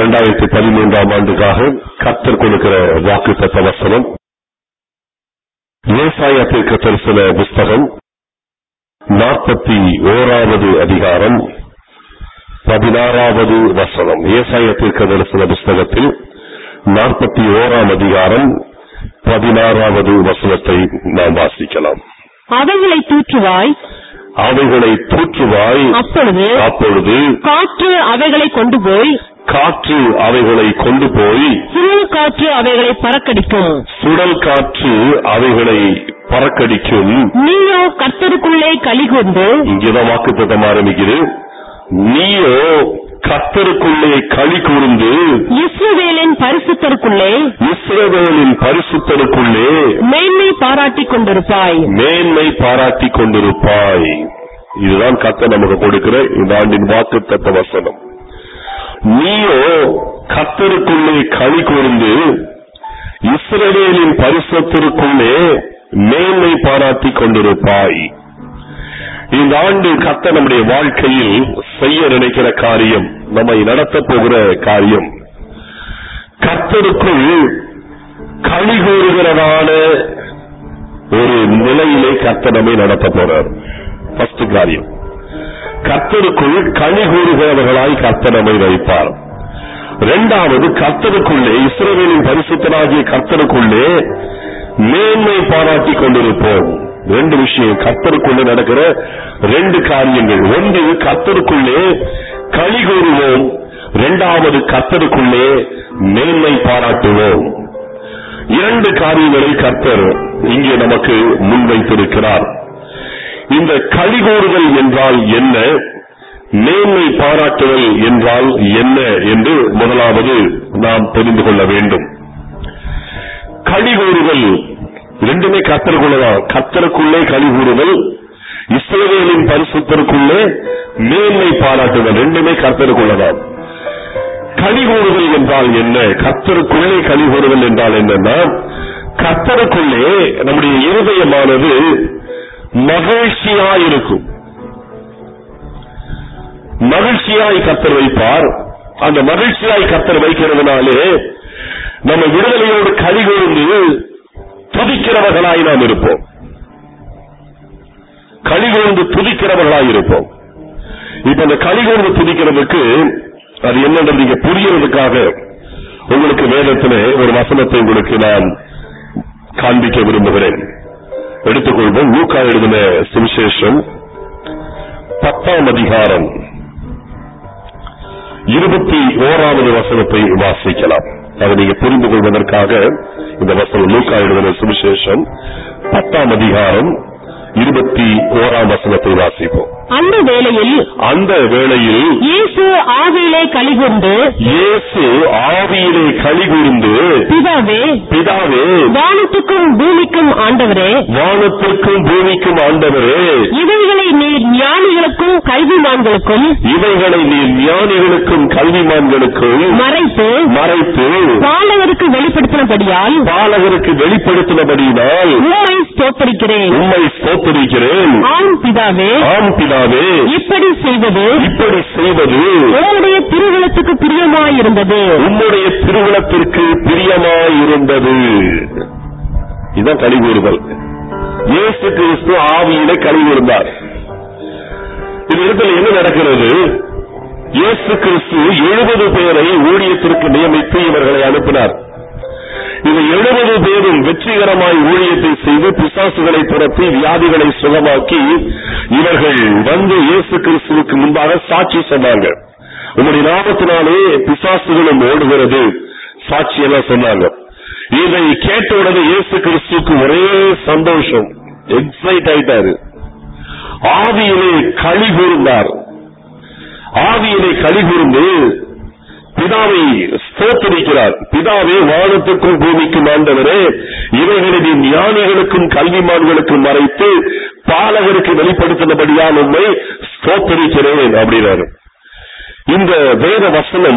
இரண்டாயிரத்தி பதிமூன்றாம் ஆண்டுக்காக கத்தர் கொடுக்கிற வாக்கு தத்த வசனம் ஏசாயா தீர்க்க தரிசன புஸ்தகம் நாற்பத்தி ஓராவது அதிகாரம் பதினாறாவது வசனம் ஏசாய தீர்க்க தரிசன புஸ்தகத்தில் நாற்பத்தி ஓராம் அதிகாரம் பதினாறாவது வசனத்தை நாம் வாசிக்கலாம் அவைகளை தூற்றுவாய் அவைகளை தூற்றுவாய் அப்பொழுது அப்பொழுது காற்று அவைகளை கொண்டு போய் காற்று அவைகளை கொண்டு போய் சுழல் காற்று அவைகளை பறக்கடிக்கும் சுழல் காற்று அவைகளை பறக்கடிக்கும் நீயோ கர்த்தருக்குள்ளே கலிகூர்ந்து இங்கேதான் வாக்குத்தத்தம் ஆரம்பிக்குது நீயோ கத்தருக்குள்ளே களி கூர்ந்து இஸ்ரவேலின் பரிசுத்தருக்குள்ளே இஸ்ரவேலின் பரிசுத்தருக்குள்ளே மேன்மை பாராட்டிக் கொண்டிருப்பாய் மேன்மை பாராட்டி கொண்டிருப்பாய் இதுதான் கத்த நமக்கு கொடுக்கிற இந்த ஆண்டின் வாக்கு தத்த வசனம் நீயோ கத்தருக்குள்ளே களி கூர்ந்து இஸ்ரவேலின் பரிசுத்தருக்குள்ளே மேன்மை பாராட்டி கொண்டிருப்பாய் இந்த ஆண்டு கத்த நம்முடைய வாழ்க்கையில் செய்ய நினைக்கிற காரியம் நம்மை நடத்த போகிற காரியம் கத்தருக்குள் களி கூறுகிறதான ஒரு நிலையிலே கத்த நம்மை நடத்த போறார் ஃபர்ஸ்ட் காரியம் கத்தருக்குள் களி கூறுகிறவர்களாய் கத்த நம்மை வைப்பார் இரண்டாவது கர்த்தருக்குள்ளே இஸ்ரவேலின் பரிசுத்தனாகிய கர்த்தருக்குள்ளே மேன்மை பாராட்டி கொண்டிருப்போம் ரெண்டு விஷயம் கர்த்தருக்குள்ளே நடக்கிற ரெண்டு காரியங்கள் ஒன்று கர்த்தருக்குள்ளே களி கூறுவோம் இரண்டாவது கர்த்தருக்குள்ளே மேன்மை பாராட்டுவோம் இரண்டு காரியங்களை கர்த்தர் இங்கே நமக்கு முன்வைத்திருக்கிறார் இந்த களி கூறுதல் என்றால் என்ன மேன்மை பாராட்டுதல் என்றால் என்ன என்று முதலாவது நாம் தெரிந்து கொள்ள வேண்டும் களி கூறுதல் ரெண்டுமே கத்தருக்குள்ளதான் கத்தருக்குள்ளே களி கூறுதல் இஸ்ரவேலின் பரிசுத்தருக்குள்ளே மேன்மை பாராட்டுதல் ரெண்டுமே கர்த்தருக்குள்ளதான் களி கூறுதல் என்றால் என்ன கத்தருக்குள்ளே களி கூறுதல் என்றால் என்னன்னா கத்தருக்குள்ளே நம்முடைய இருதயமானது மகிழ்ச்சியாய் இருக்கும் மகிழ்ச்சியாய் கத்தர் வைப்பார் அந்த மகிழ்ச்சியாய் கத்தர் வைக்கிறதுனாலே நம்ம விடுதலையோடு களி கூர்ந்து துதிக்கிறவர்களாய் நாம் இருப்போம் களி கூர்ந்து துதிக்கிறவர்களாய் இருப்போம் இப்ப அந்த களி கூர்ந்து துதிக்கிறதுக்கு அது என்னன்றது நீங்க புரியறதுக்காக உங்களுக்கு வேதத்திலே ஒரு வசனத்தை உங்களுக்கு நான் காண்பிக்க விரும்புகிறேன் எடுத்துக்கொள்வோம் லூக்கா எழுதின சுவிசேஷம் பத்தாம் அதிகாரம் இருபத்தி ஓராவது வசனத்தை வாசிக்கலாம் அதை நீங்க புரிந்து கொள்வதற்காக இந்த வசனம் லூக்கா எழுதின சுவிசேஷம் பத்தாம் அதிகாரம் இருபத்தி ஓராம் வசனத்தை வாசிப்போம் அந்த வேளையில் அந்த வேளையில் இயேசு ஆவியிலே கலிகொண்டு இயேசு ஆவியிலே களி கூர்ந்து பிதாவே பிதாவே வானத்துக்கும் பூமிக்கும் ஆண்டவரே வானத்திற்கும் பூமிக்கும் ஆண்டவரே இவைகளை நீர் ஞானிகளுக்கும் கல்விமான்களுக்கும் இவைகளை நீ ஞானிகளுக்கும் கல்விமான்களுக்கும் மறைத்து மறைத்து பாலகருக்கு வெளிப்படுத்தினபடியால் பாலகருக்கு வெளிப்படுத்தினபடியினால் உம்மை ஸ்தோத்தரிக்கிறேன் உம்மை ஸ்தோத்தரிக்கிறேன் ஆம் பிதாவே ஆம் பிதாவே இப்படி செய்வது இப்படி செய்வது உம்முடைய திருவுளத்துக்கு பிரியமாயிருந்தது உம்முடைய திருவுளத்திற்கு பிரியமாயிருந்தது இதுதான் களி கூறுதல் இயேசு கிறிஸ்து ஆவியிலே களி கூர்ந்தார் இந்த இடத்துல என்ன நடக்கிறது இயேசு கிறிஸ்து எழுபது பேரை ஊழியத்திற்கு நியமித்து இவர்களை அனுப்பினார் இந்த எழுபது பேரும் வெற்றிகரமாய் ஊழியத்தை செய்து பிசாசுகளை துரத்தி வியாதிகளை சுகமாக்கி இவர்கள் வந்து இயேசு கிறிஸ்துவுக்கு முன்பாக சாட்சி சொன்னாங்க உங்களுடைய நாமத்தினாலே பிசாசுகளும் ஓடுகிறது சாட்சி எல்லாம் சொன்னாங்க இதை கேட்ட உடனே இயேசு கிறிஸ்துவுக்கு ஒரே சந்தோஷம் எக்ஸைட் ஆயிட்டாரு ஆவியிலே களி கூர்ந்தார் ஆவியிலே களி கூர்ந்து பிதாவை ஸ்தோத்தரிக்கிறார் பிதாவே வானத்துக்கும் பூமிக்கும் ஆண்டவரே இவைகளை நீ ஞானிகளுக்கும் கல்விமான்களுக்கும் மறைத்து பாலகருக்கு வெளிப்படுத்தினபடியால் உண்மை ஸ்தோத்தரிக்கிறேன் அப்படின்னாரு இந்த வேத வசனம்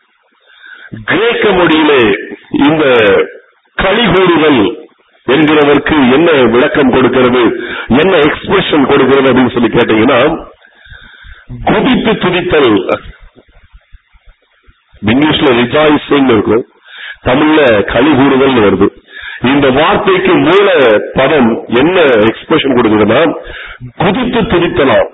கிரேக்க மொழியிலே இந்த களிகூறுதல் என்கிறதற்கு என்ன விளக்கம் கொடுக்கிறது என்ன எக்ஸ்பிரஷன் கொடுக்கிறது அப்படின்னு சொல்லி கேட்டீங்கன்னா குதித்து துதித்தல் இங்கிலீஷ்ல ரிஜாய்சிங் இருக்கும் தமிழ்ல களி கூறுதல் வருது இந்த வார்த்தைக்கு மூல பதம் என்ன எக்ஸ்பிரஷன் கொடுக்குதுன்னா குதித்து துதித்தலாம்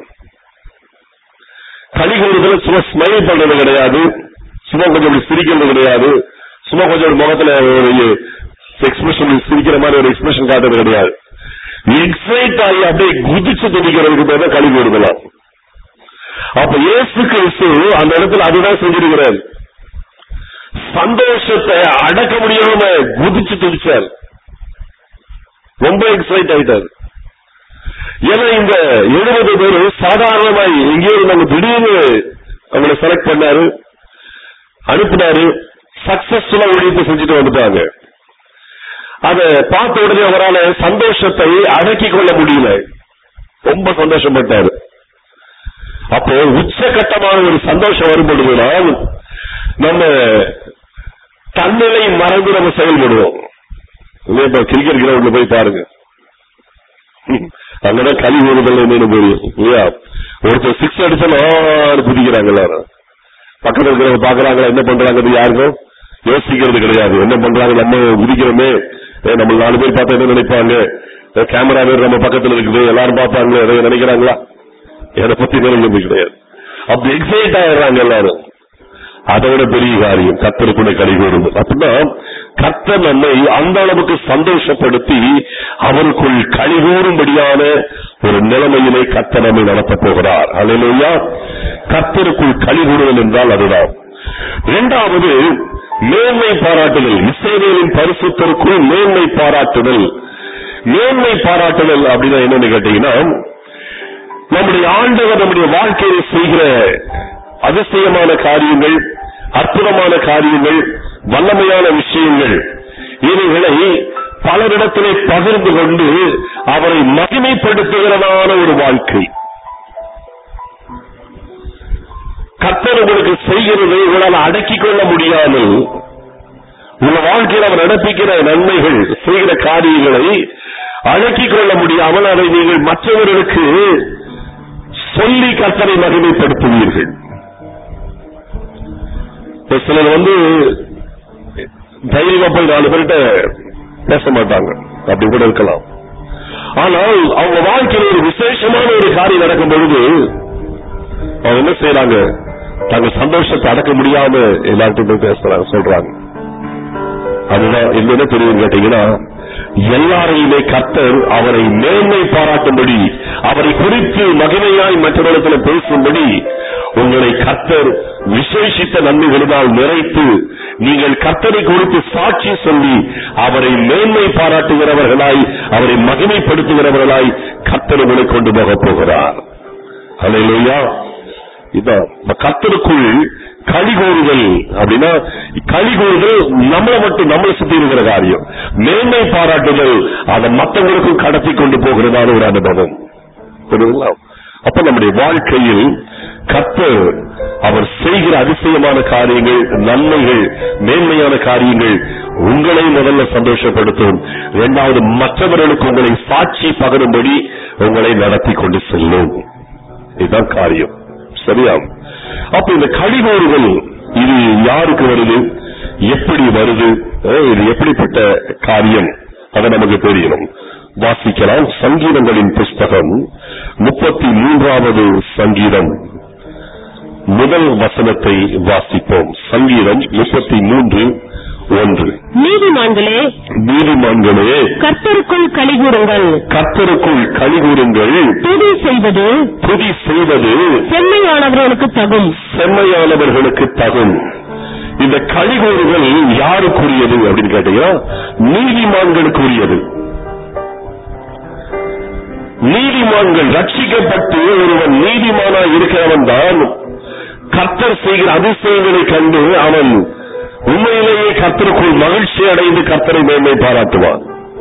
களி கூறுதல் சும்மா ஸ்மைல் பண்றது கிடையாது சும்மா கொஞ்சம் இப்படி சிரிக்கிறது கிடையாது சும்மா கொஞ்சம் ஒரு முகத்துல ஒரு எக்ஸ்பிரஷன் சிரிக்கிற மாதிரி ஒரு எக்ஸ்பிரஷன் காட்டுறது கிடையாது எக்ஸைட் ஆகி அப்படியே குதிச்சு துதிக்கிறதுக்கு பேர் தான் களி கூறுதலாம் அப்ப இயேசு கிறிஸ்து அந்த இடத்துல அதுதான் செஞ்சிருக்கிறார் சந்தோஷத்தை அடக்க முடியாம குதிச்சு துடிச்சார் ரொம்ப எக்ஸைட் ஆயிட்டார் ஏன்னா இந்த எழுபது பேர் சாதாரணமாய் எங்கேயோ இருந்தாங்க திடீர்னு அவங்களை செலக்ட் பண்ணாரு அனுப்பினாரு சக்சஸ்ஃபுல்லா ஊழியத்தை செஞ்சுட்டு வந்துட்டாங்க அத பார்த்த உடனே அவரால் சந்தோஷத்தை அடக்கிக் கொள்ள முடியல ரொம்ப சந்தோஷப்பட்டாரு அப்போ உச்சகட்டமான ஒரு சந்தோஷம் வரும் பொழுதுதான் நம்ம தன்னிலை மறந்து நம்ம செயல்படுவோம் இல்லையா, இப்ப கிரிக்கெட் கிரவுண்ட்ல போய் பாருங்க ம், அங்கதான் கழி ஊறுதல் என்னன்னு தெரியும் இல்லையா ஒருத்தர் சிக்ஸ் அடிச்சாலும் குதிக்கிறாங்க எல்லாரும் பக்கத்துல இருக்கிறவங்க பாக்குறாங்களா என்ன பண்றாங்க யாருக்கும் யோசிக்கிறது கிடையாது என்ன பண்றாங்க நம்ம குதிக்கிறோமே ஏ, நம்ம நாலு பேர் பார்த்தா என்ன நினைப்பாங்க கேமரா வேறு நம்ம பக்கத்துல இருக்குது எல்லாரும் பார்ப்பாங்க எதை நினைக்கிறாங்களா எதை பத்தி நினைக்கிறது கிடையாது அப்படி எக்ஸைட் ஆயிடுறாங்க எல்லாரும் அதை விட பெரிய காரியம் கத்தருக்குள்ள கழிவுறுது அப்படின்னா கத்தர் நம்மை அந்த அளவுக்கு சந்தோஷப்படுத்தி அவருக்குள் கழிவூறும்படியான ஒரு நிலைமையிலே கத்தர் நம்மை நடத்தப் போகிறார் அல்லையா கத்தருக்குள் கழிவுறுதல் என்றால் அதுதான் இரண்டாவது மேன்மை பாராட்டுதல் இஸ்ரேலின் பரிசுத்தருக்குள் மேன்மை பாராட்டுதல் மேன்மை பாராட்டுதல் அப்படின்னா என்னன்னு கேட்டீங்கன்னா நம்முடைய ஆண்டவர் நம்முடைய வாழ்க்கையை செய்கிற அதிசயமான காரியங்கள் அற்புதமான காரியங்கள் வல்லமையான விஷயங்கள் இவைகளை பலரிடத்திலே பகிர்ந்து கொண்டு அவரை மகிமைப்படுத்துகிறதான ஒரு வாழ்க்கை கர்த்தர் உங்களுக்கு செய்கிறதை உங்களால் அடக்கிக் கொள்ள முடியாமல் உங்க வாழ்க்கையில் அவர் நடப்பிக்கிற நன்மைகள் செய்கிற காரியங்களை அடக்கிக் கொள்ள முடியாமல் அதை நீங்கள் மற்றவர்களுக்கு சொல்லி கர்த்தரை மகிமைப்படுத்துவீர்கள் இப்ப சிலர் வந்து தைரியமா போய் நாலு பேர்கிட்ட பேச மாட்டாங்க அப்படி கூட இருக்கலாம் ஆனால் அவங்க வாழ்க்கையில் ஒரு விசேஷமான ஒரு காரியம் நடக்கும் பொழுது அவங்க என்ன செய்யறாங்க தங்கள் சந்தோஷத்தை அடக்க முடியாம எல்லார்கிட்டும் போய் பேசுறாங்க சொல்றாங்க அதுதான் இது என்ன தெரியும் கேட்டீங்கன்னா எல்லாரையுமே கர்த்தர் அவரை மேன்மை பாராட்டும்படி அவரை குறித்து மகிமையாய் மற்றவர்களிடத்தில் பேசும்படி உங்களை கர்த்தர் விசேஷித்த நன்மைகளினால் நிறைத்து நீங்கள் கர்த்தரை குறித்து சாட்சி சொல்லி அவரை மேன்மை பாராட்டுகிறவர்களாய் அவரை மகிமைப்படுத்துகிறவர்களாய் கர்த்தர் உங்களை கொண்டு போகப் போகிறார் அல்லையா இதான் இந்த கர்த்தருக்குள் கழிகூறுதல் அப்படின்னா கழிகூறுதல் நம்மளை மட்டும் நம்மளை சுத்தி இருக்கிற காரியம் மேன்மை பாராட்டுதல் அதை மற்றவங்களுக்கும் கடத்தி கொண்டு போகிறதான ஒரு அனுபவம் புரியுதுங்களா அப்ப நம்முடைய வாழ்க்கையில் கர்த்தர் அவர் செய்கிற அதிசயமான காரியங்கள் நன்மைகள் மேன்மையான காரியங்கள் உங்களை முதல்ல சந்தோஷப்படுத்தும் இரண்டாவது மற்றவர்களுக்கு உங்களை சாட்சி பகரும்படி உங்களை நடத்தி கொண்டு செல்லும் இதுதான் காரியம் சரியா அப்ப இந்த கழிவோறுகள் இது யாருக்கு வருது எப்படி வருது அஹ் இது எப்படிப்பட்ட காரியம் அதை நமக்கு தெரியணும் வாசிக்கலாம் சங்கீதங்களின் புஸ்தகம் முப்பத்தி மூன்றாவது சங்கீதம் முதல் வசனத்தை வாசிப்போம் சங்கீதம் முப்பத்தி மூன்று ஒன்று நீதிமான்களே நீதிமான்களே கர்த்தருக்குள் கலிகூறுங்கள் கர்த்தருக்குள் கழிகூறுங்கள் துதி செய்வது துதி செய்வது செம்மையானவர்களுக்கு தகும் செம்மையானவர்களுக்கு தகும் இந்த கழிகூறுகள் யாருக்குரியது அப்படின்னு கேட்டீங்கன்னா நீதிமான்களுக்குரியது நீதிமான்கள் ரட்சிக்கப்பட்டு ஒருவன் நீதிமானா இருக்கிறவன் தான் கர்த்தர் செய்கிற அதிசயங்களை கண்டு அவன் உண்மையிலேயே கர்த்தருக்குள் மகிழ்ச்சி அடைந்து கர்த்தரை மேன்மை பாராட்டுவான்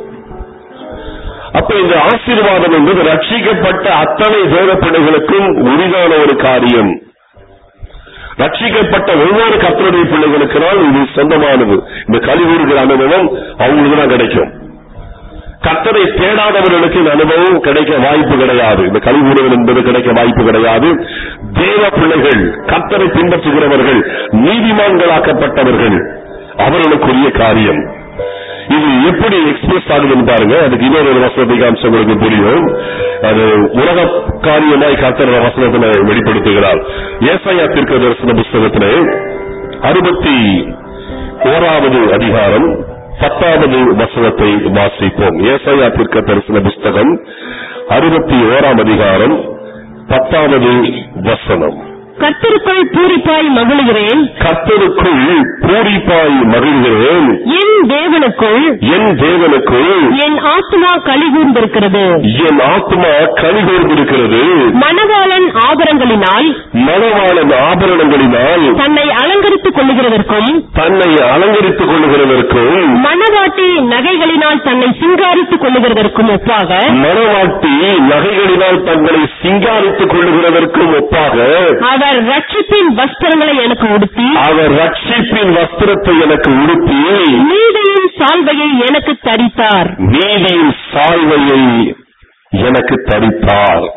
அப்ப இந்த ஆசீர்வாதம் என்பது ரட்சிக்கப்பட்ட அத்தனை தேவ பிள்ளைகளுக்கும் உரிதான ஒரு காரியம் ரட்சிக்கப்பட்ட ஒவ்வொரு கர்த்தருடைய பிள்ளைகளுக்குனால் இது சொந்தமானது இந்த கழிவுறுகிற அனுபவம் அவங்களுக்கு தான் கிடைக்கும் கத்தரை தேடாதவர்களுக்கு இந்த அனுபவம் கிடைக்க வாய்ப்பு கிடையாது இந்த கழிவுறுதல் என்பது கிடைக்க வாய்ப்பு கிடையாது தேவ பிள்ளைகள் கத்தரை பின்பற்றுகிறவர்கள் நீதிமான்களாக்கப்பட்டவர்கள் அவர்களுக்குரிய காரியம் இது எப்படி எக்ஸ்பிரஸ் ஆகுதுன்னு பாருங்க அதுக்கு இன்னொரு ஒரு வசனத்தை காமிச்சு உங்களுக்கு புரியும் அது உலக காரியமாய் கர்த்தர் வசனத்தினை வெளிப்படுத்துகிறார் ஏசாயா தீர்க்க தரிசன புஸ்தகத்திலே அறுபத்தி ஓராவது அதிகாரம் பத்தாவது வசனத்தை வாசிப்போம் ஏசாயா தீர்க்க தரிசன புஸ்தகம் அறுபத்தி ஓராம் அதிகாரம் பத்தாவது வசனம் கர்த்தருக்குள் பூரிப்பாய் மகிழுகிறேன் கர்த்தருக்குள் பூரிப்பாய் மகிழ்கிறேன் என் தேவனுக்குள் என் தேவனுக்குள் என் ஆத்மா கலிகூர்ந்திருக்கிறது என் ஆத்மா கலிகூர்ந்திருக்கிறது மணவாளன் ஆபரங்களினால் மணவாளன் ஆபரணங்களினால் தன்னை அலங்கரித்துக் கொள்ளுகிறதற்கும் தன்னை அலங்கரித்துக் கொள்ளுகிறதற்கும் மணவாட்டி நகைகளினால் தன்னை சிங்காரித்துக் கொள்ளுகிறதற்கும் ஒப்பாக மணவாட்டி நகைகளினால் தங்களை சிங்காரித்துக் கொள்ளுகிறதற்கும் ஒப்பாக அவர் ரட்சிப்பின் வஸ்திரங்களை எனக்கு உடுத்தி அவர் ரட்சிப்பின் வஸ்திரத்தை எனக்கு உடுத்தி நீதியின் சால்வையை எனக்கு தரித்தார் நீதியின் சால்வையை எனக்கு தரித்தார்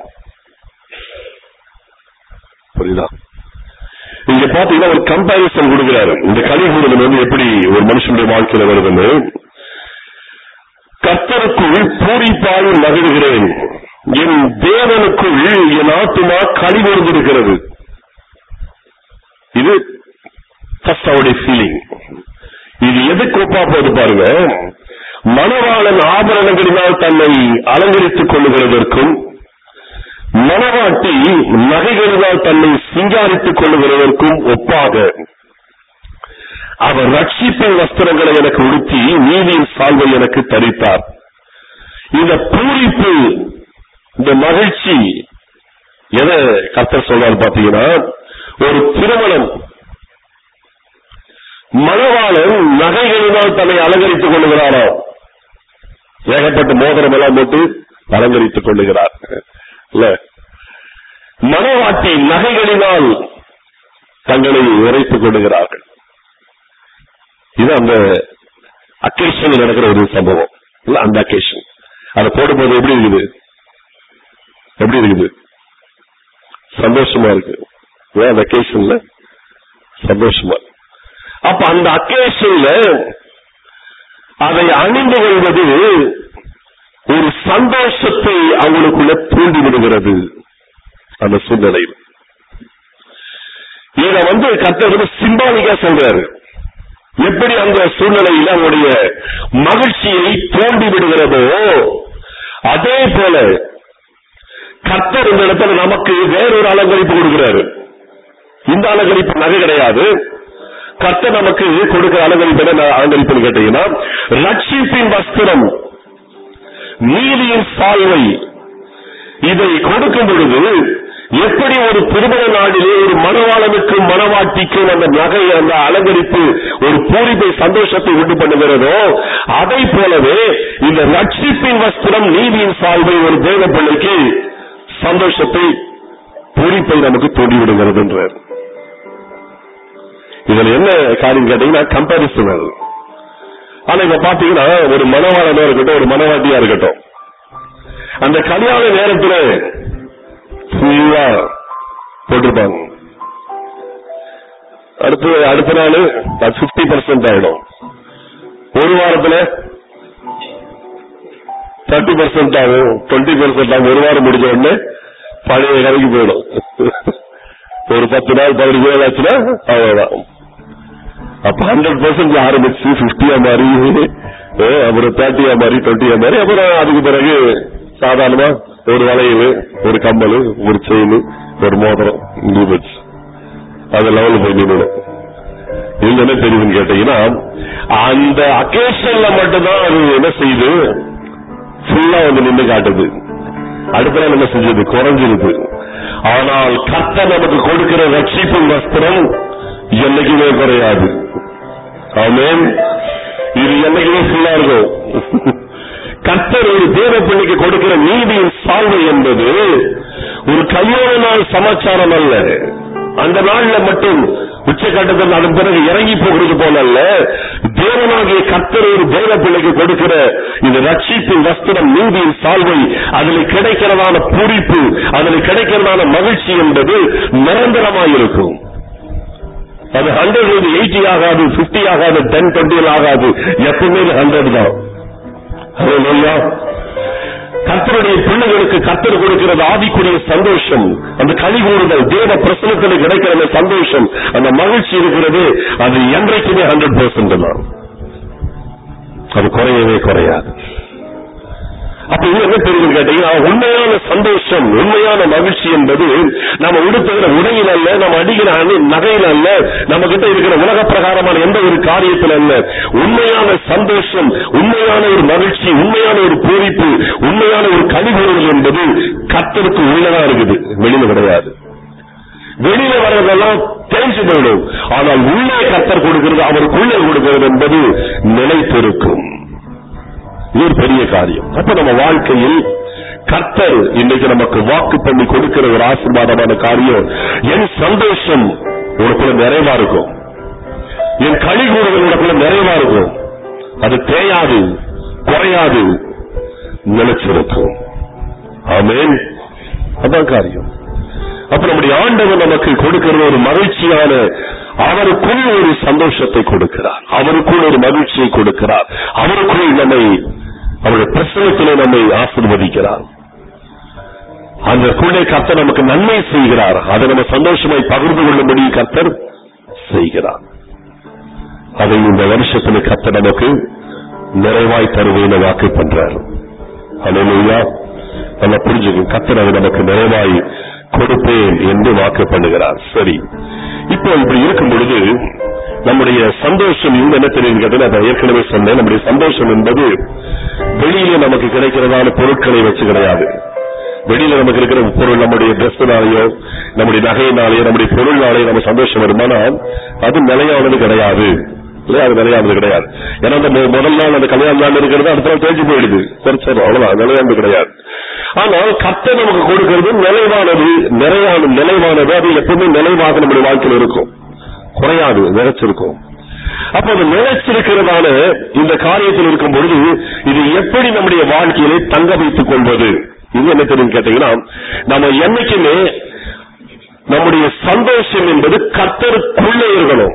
புரியுதா இங்க பாத்தீங்கன்னா ஒரு கம்பாரிசன் கொடுக்கிறாரு இந்த கலிகூடல் வந்து எப்படி ஒரு மனுஷனுடைய வாழ்க்கையில வருதுன்னு கர்த்தருக்குள் பூரிப்பாய் மகிழ்கிறேன் என் தேவனுக்குள் என் ஆத்துமா கலிகூர்ந்திருக்கிறது இது ஃபர்ஸ்ட் அவருடைய ஃபீலிங் இது எதுக்கு ஒப்பா போது பாருங்க மணவாளன் ஆபரணங்களினால் தன்னை அலங்கரித்துக் கொள்ளுகிறதற்கும் மணவாட்டி நகைகளினால் தன்னை சிங்காரித்துக் கொள்ளுகிறதற்கும் ஒப்பாக அவர் ரட்சிப்பின் வஸ்திரங்களை எனக்கு உடுத்தி நீதியின் சால்வை எனக்கு தரித்தார் இந்த பூரிப்பு இந்த மகிழ்ச்சி எதை கர்த்தர் சொல்றாரு பாத்தீங்கன்னா ஒரு திருமணம் மணவாளன் நகைகளினால் தன்னை அலங்கரித்துக் கொள்ளுகிறாரோ ஏகப்பட்ட மோதிரம் எல்லாம் போட்டு அலங்கரித்துக் கொள்ளுகிறார் இல்ல மணவாட்டி நகைகளினால் தங்களை உரைத்துக் கொள்ளுகிறார்கள் இது அந்த அக்கேஷன் நடக்கிற ஒரு சம்பவம் இல்ல அந்த அக்கேஷன் அதை போடும்போது எப்படி இருக்குது எப்படி இருக்குது சந்தோஷமா இருக்கு ஏன் அந்த அக்கேஷன்ல சந்தோஷமா இருக்கு. அப்ப அந்த அக்கேஷன்ல அதை அணிந்து கொள்வது ஒரு சந்தோஷத்தை அவங்களுக்குள்ள தூண்டி விடுகிறது அந்த சூழ்நிலையில் இத வந்து கர்த்தர் வந்து சிம்பாலிக்கா சொல்றாரு எப்படி அந்த சூழ்நிலையில் அவங்களுடைய மகிழ்ச்சியை தூண்டி விடுகிறதோ அதே போல கர்த்தர் இந்த இடத்துல நமக்கு வேறொரு அலங்கரிப்பு கொடுக்கிறாரு இந்த அலங்கரிப்பு நகை கிடையாது கர்த்தர் நமக்கு கொடுக்கிற அலங்கரிப்பு என்ன அலங்கரிப்புன்னு கேட்டீங்கன்னா ரட்சிப்பின் வஸ்திரம் நீதியின் சால்வை இதை கொடுக்கும் பொழுது எப்படி ஒரு திருமண நாளிலே ஒரு மணவாளனுக்கும் மணவாட்டிக்கும் அந்த நகை அந்த அலங்கரிப்பு ஒரு பூரிப்பை சந்தோஷத்தை உண்டு பண்ணுகிறதோ அதை போலவே இந்த ரட்சிப்பின் வஸ்திரம் நீதியின் சால்வை ஒரு தேவ பிள்ளைக்கு சந்தோஷத்தை பூரிப்பை நமக்கு தோண்டிவிடுகிறது என்றார் இதுல என்ன காரியம் கேட்டீங்கன்னா கம்பாரிசன் அது ஆனா இப்ப பாத்தீங்கன்னா ஒரு மணவாளனா இருக்கட்டும் ஒரு மணவாட்டியா இருக்கட்டும் அந்த கல்யாண நேரத்துல ஃபுல்லா போட்டிருப்பாங்க அடுத்து அடுத்த நாள் பிப்டி பர்சன்ட் ஆயிடும் ஒரு வாரத்துல தேர்ட்டி பர்சன்ட் ஆகும் டுவெண்ட்டி பர்சன்ட் ஆகும் ஒரு வாரம் முடிஞ்ச உடனே பழைய கடைக்கு போயிடும் ஒரு பத்து நாள் பதினஞ்சு நாள் ஆச்சுன்னா அவ்வளவுதான் அப்ப ஹண்ட்ரட் பர்சன்ட் ஆரம்பிச்சு பிப்டியா மாறி அஹ், அப்புறம் தேர்ட்டியா மாறி டுவெண்ட்டியா மாறி அப்புறம் அதுக்கு பிறகு சாதாரணமா ஒரு வளையல் ஒரு கம்பல் ஒரு செயின் ஒரு மோதிரம் நியூபட்ஸ் அது லெவலில் போய் நின்றுடும் இது என்ன தெரியுதுன்னு கேட்டீங்கன்னா அந்த அக்கேஷன்ல மட்டும்தான் அது என்ன செய்யுது ஃபுல்லா வந்து நின்று காட்டுது அடுத்த நாள் என்ன செஞ்சது குறைஞ்சிருது ஆனால் கத்த நமக்கு கொடுக்கிற ரட்சிப்பின் வஸ்திரம் என்னைக்குமே குறையாது ஆமென் இது என்னைக்குமே ஃபுல்லா இருக்கும் கர்த்தர் ஒரு தேவ பிள்ளைக்கு கொடுக்கிற நீதியின் சால்வை என்பது ஒரு கல்யாண நாள் சமாச்சாரம் அல்ல அந்த நாள்ல மட்டும் உச்சகட்டத்தில் அதன் பிறகு இறங்கி போகிறது போல அல்ல தேவனாகிய கர்த்தர் ஒரு தேவ பிள்ளைக்கு கொடுக்கிற இந்த ரட்சிப்பின் வஸ்திரம் நீதியின் சால்வை அதில் கிடைக்கிறதான பூரிப்பு அதில் கிடைக்கிறதான மகிழ்ச்சி என்பது நிரந்தரமாயிருக்கும் அது ஹண்ட்ரட் இது எயிட்டி ஆகாது பிப்டி ஆகாது டென் டுவெண்ட்டி ஆகாது எப்பவுமே ஹண்ட்ரட் தான் ஹalleluya. கர்த்தருடைய பிள்ளைகளுக்கு கர்த்தர் கொடுக்கிறது ஆவிக்குரிய சந்தோஷம் அந்த களி கூறுதல் தேவ பிரசனத்தில் கிடைக்கிற அந்த சந்தோஷம் அந்த மகிழ்ச்சி இருக்கிறது அது என்றைக்குமே ஹண்ட்ரட் பெர்சன்ட் தான் அது குறையவே குறையாது அப்ப இது என்ன தெரியுது கேட்டீங்கன்னா உண்மையான சந்தோஷம் உண்மையான மகிழ்ச்சி என்பது நம்ம உடுத்துகிற உடையில் அல்ல நம்ம அடிக்கிற அணி- நகையில் அல்ல நம்ம கிட்ட இருக்கிற உலக பிரகாரமான எந்த ஒரு காரியத்தில் அல்ல உண்மையான சந்தோஷம் உண்மையான ஒரு மகிழ்ச்சி உண்மையான ஒரு பூரிப்பு உண்மையான ஒரு கழிவுறுதல் என்பது கத்தருக்கு உள்ளதா இருக்குது வெளியில கிடையாது வெளியில வர்றதெல்லாம் தெரிஞ்சு போயிடும் ஆனால் உள்ளே கத்தர் கொடுக்கிறது அவருக்குள்ளே கொடுக்கிறது என்பது நிலைத்திருக்கும் இது ஒரு பெரிய காரியம் அப்ப நம்ம வாழ்க்கையில் கர்த்தர் இன்றைக்கு நமக்கு வாக்கு பண்ணி கொடுக்கிற ஒரு ஆசீர்வாதமான காரியம் என் சந்தோஷம் உனக்குள்ள நிறைவா இருக்கும் என் களி கூறுதல் உனக்குள்ள நிறைவா இருக்கும் அது தேயாது குறையாது நிலைச்சிருக்கும் ஆமென் அதான் காரியம் அப்ப நம்முடைய ஆண்டவர் நமக்கு கொடுக்கிற ஒரு மகிழ்ச்சியான அவருக்குள் ஒரு சந்தோஷத்தை கொடுக்கிறார் அவருக்குள் ஒரு மகிழ்ச்சியை கொடுக்கிறார் அவருக்குள் நம்மை அவருடைய பிரசனத்திலே நம்மை ஆசிர்வதிக்கிறார் அந்த குள்ளே கர்த்தர் நமக்கு நன்மை செய்கிறார் அதை நம்ம சந்தோஷமாய் பகிர்ந்து கொள்ளும்படி கர்த்தர் செய்கிறார் அதை இந்த வருஷத்துல கர்த்தர் நமக்கு நிறைவாய் தருவேன்னு வாக்கு பண்றார் அல்லேலூயா நம்ம புரிஞ்சுக்கும் கர்த்தர் அதை நமக்கு நிறைவாய் கொடுப்பேன் என்று வாக்கு பண்ணுகிறார் சரி இப்போ இப்படி இருக்கும் பொழுது நம்முடைய சந்தோஷம் இன்னும் என்ன தெரியும் கேட்டீங்கன்னா நான் ஏற்கனவே சொன்னேன் நம்முடைய சந்தோஷம் என்பது வெளியில நமக்கு கிடைக்கிறதான பொருட்களை வச்சு கிடையாது வெளியில நமக்கு இருக்கிற பொருள் நம்முடைய ட்ரெஸ்னாலேயோ நம்முடைய நகையினாலேயோ நம்முடைய பொருள்னாலேயோ நம்ம சந்தோஷம் வருமானால் அது நிலையானது கிடையாது இல்லையா அது நிலையானது கிடையாது ஏன்னா அந்த மு- முதல் நாள் அந்த கல்யாண நாள் இருக்கிறது அடுத்த நாள் தேஞ்சு போயிடுது சரி சரி அவ்வளவுதான் நிலையானது கிடையாது ஆனால் கர்த்தர் நமக்கு கொடுக்கிறது நிலைவானது நிறைவான நிலைவானது அது எப்பவுமே நிலைவாக நம்முடைய வாழ்க்கையில் இருக்கும் குறையாது நிலைச்சிருக்கும் அப்ப அது நிலைச்சிருக்கிறதான இந்த காரியத்தில் இருக்கும் பொழுது இது எப்படி நம்முடைய வாழ்க்கையிலே தங்க வைத்துக் கொள்வது இது என்ன தெரியும் கேட்டீங்கன்னா நம்ம என்னைக்குமே நம்முடைய சந்தோஷம் என்பது கர்த்தருக்குள்ளே இருக்கணும்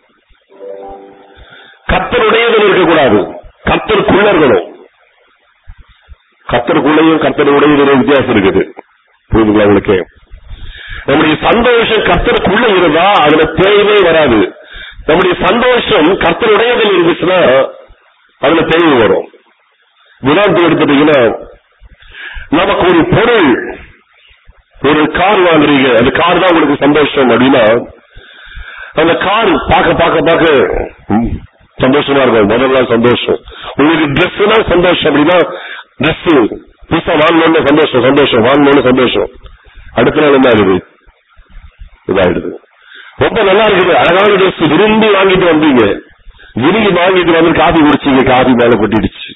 கர்த்தருடையதில் இருக்கக்கூடாது கர்த்தருக்குள்ள இருக்கணும் கர்த்தருக்குள்ளேயும் கர்த்தருடையதிலும் வித்தியாசம் இருக்குது புரியுதுங்களா உங்களுக்கு நம்முடைய சந்தோஷம் கர்த்தருக்குள்ள இருந்தா அதுல தேய்வே வராது நம்முடைய சந்தோஷம் கர்த்தருடையதில் இருந்துச்சுன்னா அதுல தேய்வு வரும் உதாரணத்துக்கு எடுத்துட்டீங்கன்னா நமக்கு ஒரு பொருள் ஒரு கார் வாங்குறீங்க அந்த கார் தான் உங்களுக்கு சந்தோஷம் அப்படின்னா அந்த கார் பார்க்க பார்க்க பார்க்க ம், சந்தோஷமா இருக்கும் முதல்ல சந்தோஷம் உங்களுக்கு ட்ரெஸ்னா சந்தோஷம் அப்படின்னா ட்ரெஸ் புதுசா வாங்கணும்னு சந்தோஷம் சந்தோஷம் வாங்கணும்னு சந்தோஷம் அடுத்த நாள் என்ன ஆகுது இதாயிடுது ரொம்ப நல்லா இருக்குது அழகான ட்ரெஸ் விரும்பி வாங்கிட்டு வந்தீங்க விரும்பி வாங்கிட்டு வந்து காபி குடிச்சீங்க காபி மேல கொட்டிடுச்சு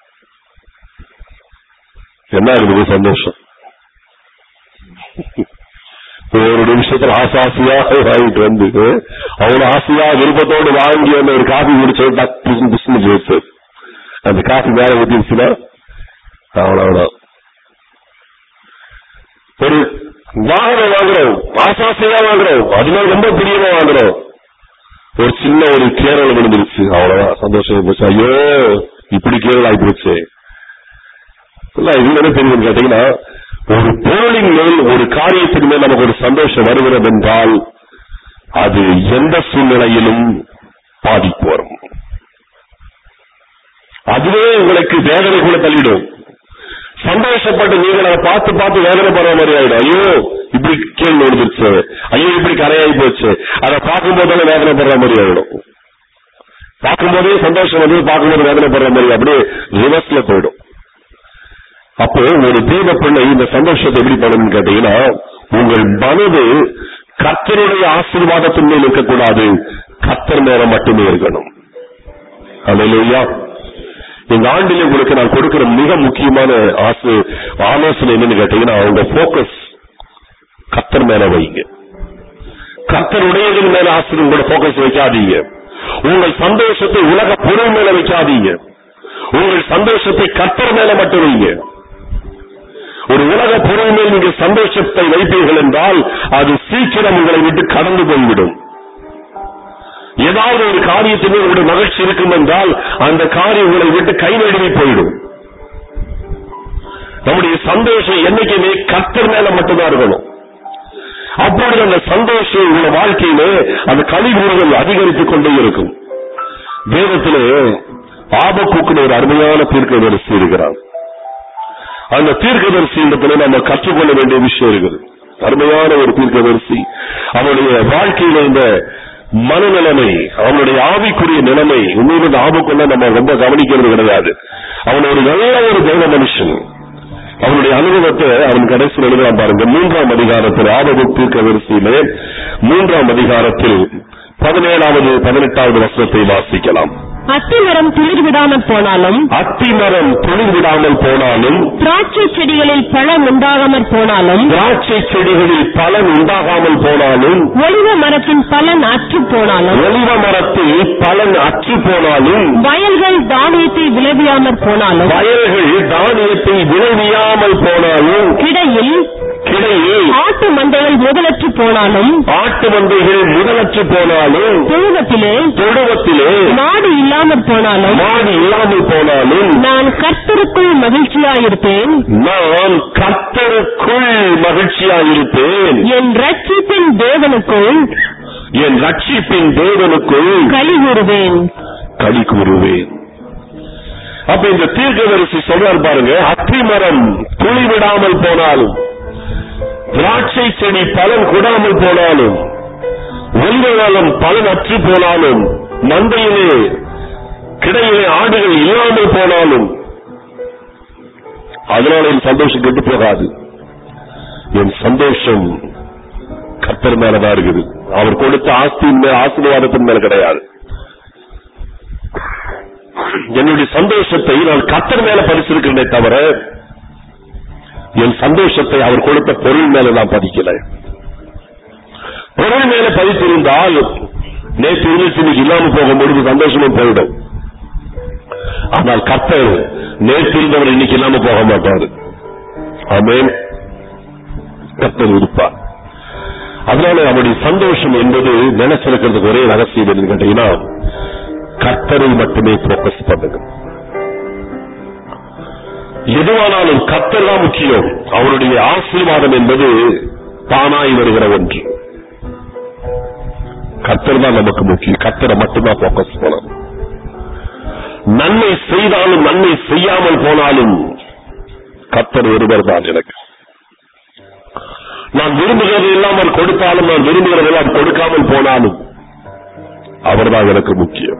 என்ன இருக்குது சந்தோஷம் ஒரு நிமிஷத்துல ஆசாசியா வாங்கிட்டு வந்து அவ்வளவு ஆசையா விருப்பத்தோடு வாங்கி அந்த ஒரு காபி குடிச்சது டக் புசு புசுன்னு ஜோசு அந்த காபி மேல ஊத்திடுச்சுன்னா அவ்வளவுதான் ஒரு வாகனம் வாங்குறோம் ஆசாசையா வாங்குறோம் அதனால ரொம்ப பிரியமா வாங்குறோம் ஒரு சின்ன ஒரு கேரள விழுந்துருச்சு அவ்வளவுதான் சந்தோஷம் போச்சு ஐயோ இப்படி கேரள ஆகி போச்சு இல்ல இது என்ன தெரியும் கேட்டீங்கன்னா ஒரு பொருளின் மேல் ஒரு காரியத்தின் மேல் நமக்கு ஒரு சந்தோஷம் வருகிறது என்றால் அது எந்த சூழ்நிலையிலும் பாதிப்பு வரும் அதுவே உங்களுக்கு வேதனைக்குள்ள தள்ளிடும் சந்தோஷப்பட்டு நீங்கள் அதை பார்த்து பார்த்து வேதனை படுற மாதிரி ஆயிடும் ஐயோ இப்படி கேள்வி விழுந்துருச்சு ஐயோ இப்படி கரையாகி போச்சு அதை பார்க்கும் போதால வேதனை படுற மாதிரி ஆயிடும் பார்க்கும்போதே சந்தோஷம் வந்து பார்க்கும்போது வேதனை படுற மாதிரி அப்படியே ரிவர்ஸ்ல போயிடும் அப்போ ஒரு தேவ பிள்ளை இந்த சந்தோஷத்தை எப்படி பண்ணணும்னு கேட்டீங்கன்னா உங்கள் மனது கர்த்தருடைய ஆசீர்வாதத்தின் மேல் இருக்கக்கூடாது கர்த்தர் மேல மட்டுமே இருக்கணும் அல்லையா இந்த ஆண்டிலே உங்களுக்கு நான் கொடுக்கிற மிக முக்கியமான ஆசு ஆலோசனை என்னன்னு கேட்டீங்கன்னா உங்க போக்கஸ் கத்தர் மேல வைங்க கர்த்தருடையதன் மேல ஆசிரியர் உங்களோட போக்கஸ் வைக்காதீங்க உங்கள் சந்தோஷத்தை உலக பொருள் மேல வைக்காதீங்க உங்கள் சந்தோஷத்தை கர்த்தர் மேல மட்டும் வைங்க ஒரு உலக பொருள் மேல் நீங்க சந்தோஷத்தை வைப்பீர்கள் என்றால் அது சீக்கிரம் உங்களை விட்டு கடந்து போய்விடும் ஏதாவது ஒரு காரியத்தின் மேல் உங்களுடைய மகிழ்ச்சி இருக்கும் என்றால் அந்த காரியம் உங்களை விட்டு கை நழுவி போயிடும் நம்முடைய சந்தோஷம் என்னைக்குமே கர்த்தர் மேல மட்டும்தான் இருக்கணும் அப்பொழுது அந்த சந்தோஷம் உள்ள வாழ்க்கையிலே அந்த கழிவுகள் அதிகரித்துக் கொண்டே இருக்கும் வேதத்திலே ஆபக்கூக்குன்னு ஒரு அருமையான தீர்க்கதரிசி இருக்கிறார் அந்த தீர்க்கதரிசியிடத்துல நம்ம கற்றுக்கொள்ள வேண்டிய விஷயம் இருக்குது அருமையான ஒரு தீர்க்கதரிசி அவனுடைய வாழ்க்கையில இந்த மனநிலைமை அவனுடைய ஆவிக்குரிய நிலைமை உண்மையில இந்த ஆபுக்குள்ள நம்ம ரொம்ப கவனிக்கிறது கிடையாது அவன் ஒரு நல்ல ஒரு தெய்வ மனுஷன் அவனுடைய அனுபவத்தை அவன் கடைசியில் எழுதலாம் பாருங்க மூன்றாம் அதிகாரத்தில் ஆபத்து தீர்க்க வரிசையிலே மூன்றாம் அதிகாரத்தில் பதினேழாவது பதினெட்டாவது வசனத்தை வாசிக்கலாம் அத்திமரம் துளிர் விடாமல் போனாலும் அத்திமரம் துளிர் விடாமல் போனாலும் திராட்சை செடிகளில் பழம் உண்டாகாமற் போனாலும் திராட்சை செடிகளில் பலன் உண்டாகாமல் போனாலும் ஒளிவ மரத்தின் பலன் அற்று போனாலும் ஒலிவ மரத்தில் பலன் அற்று போனாலும் வயல்கள் தானியத்தை விளைவியாமற் போனாலும் வயல்கள் தானியத்தை விளைவியாமல் போனாலும் கிடையில் கிடையில் ஆட்டு மந்தைகள் முதலற்று போனாலும் ஆட்டு மந்தைகள் முதலற்று போனாலும் தொழுவத்திலே தொழுவத்திலே மாடு இல்லாமற் போனாலும் மாடு இல்லாமல் போனாலும் நான் கர்த்தருக்குள் மகிழ்ச்சியாயிருப்பேன் நான் கர்த்தருக்குள் மகிழ்ச்சியாயிருப்பேன் என் ரட்சிப்பின் தேவனுக்குள் என் ரட்சிப்பின் தேவனுக்குள் களி கூறுவேன் களி கூறுவேன் அப்ப இந்த தீர்க்கதரிசி சொல்றார் பாருங்க அத்தி மரம் துளி விடாமல் போனாலும் திராட்சை செடி பலன் கொடாமல் போனாலும் ஒல்வகாலம் பலன் அற்று போனாலும் மந்தையிலே கிடையிலே ஆடுகள் இல்லாமல் போனாலும் அதனால என் சந்தோஷம் கெட்டு போகாது என் சந்தோஷம் கர்த்தர் மேலதான் இருக்குது அவர் கொடுத்த ஆஸ்தியின் மேல ஆசீர்வாதத்தின் மேல கிடையாது என்னுடைய சந்தோஷத்தை நான் கர்த்தர் மேல பதிச்சிருக்கிறேனே தவிர என் சந்தோஷத்தை அவர் கொடுத்த பொருள் மேல நான் பதிக்கல பொருள் மேல பதித்திருந்தால் நேற்று இருந்துச்சு இன்னைக்கு இல்லாம போகும்பொழுது சந்தோஷமும் போயிடும் ஆனால் கர்த்தர் நேற்று இருந்தவர் இன்னைக்கு இல்லாம போக மாட்டாரு ஆமென் கர்த்தர் இருப்பார் அதனால அவருடைய சந்தோஷம் என்பது நினைச்சிருக்கிறதுக்கு ஒரே ரகசியம் என்று கேட்டீங்கன்னா கர்த்தரை மட்டுமே போக்கஸ் பண்ணுங்க எதுவானாலும் கர்த்தர் தான் முக்கியம் அவருடைய ஆசீர்வாதம் என்பது தானாய் வருகிற ஒன்று கர்த்தர் தான் நமக்கு முக்கியம் கர்த்தரை மட்டும்தான் போக்கஸ் பண்ணணும் நன்மை செய்தாலும் நன்மை செய்யாமல் போனாலும் கர்த்தர் ஒருவர் தான் எனக்கு நான் விரும்புகிறது இல்லாமல் கொடுத்தாலும் நான் விரும்புகிறதெல்லாம் கொடுக்காமல் போனாலும் அவர்தான் எனக்கு முக்கியம்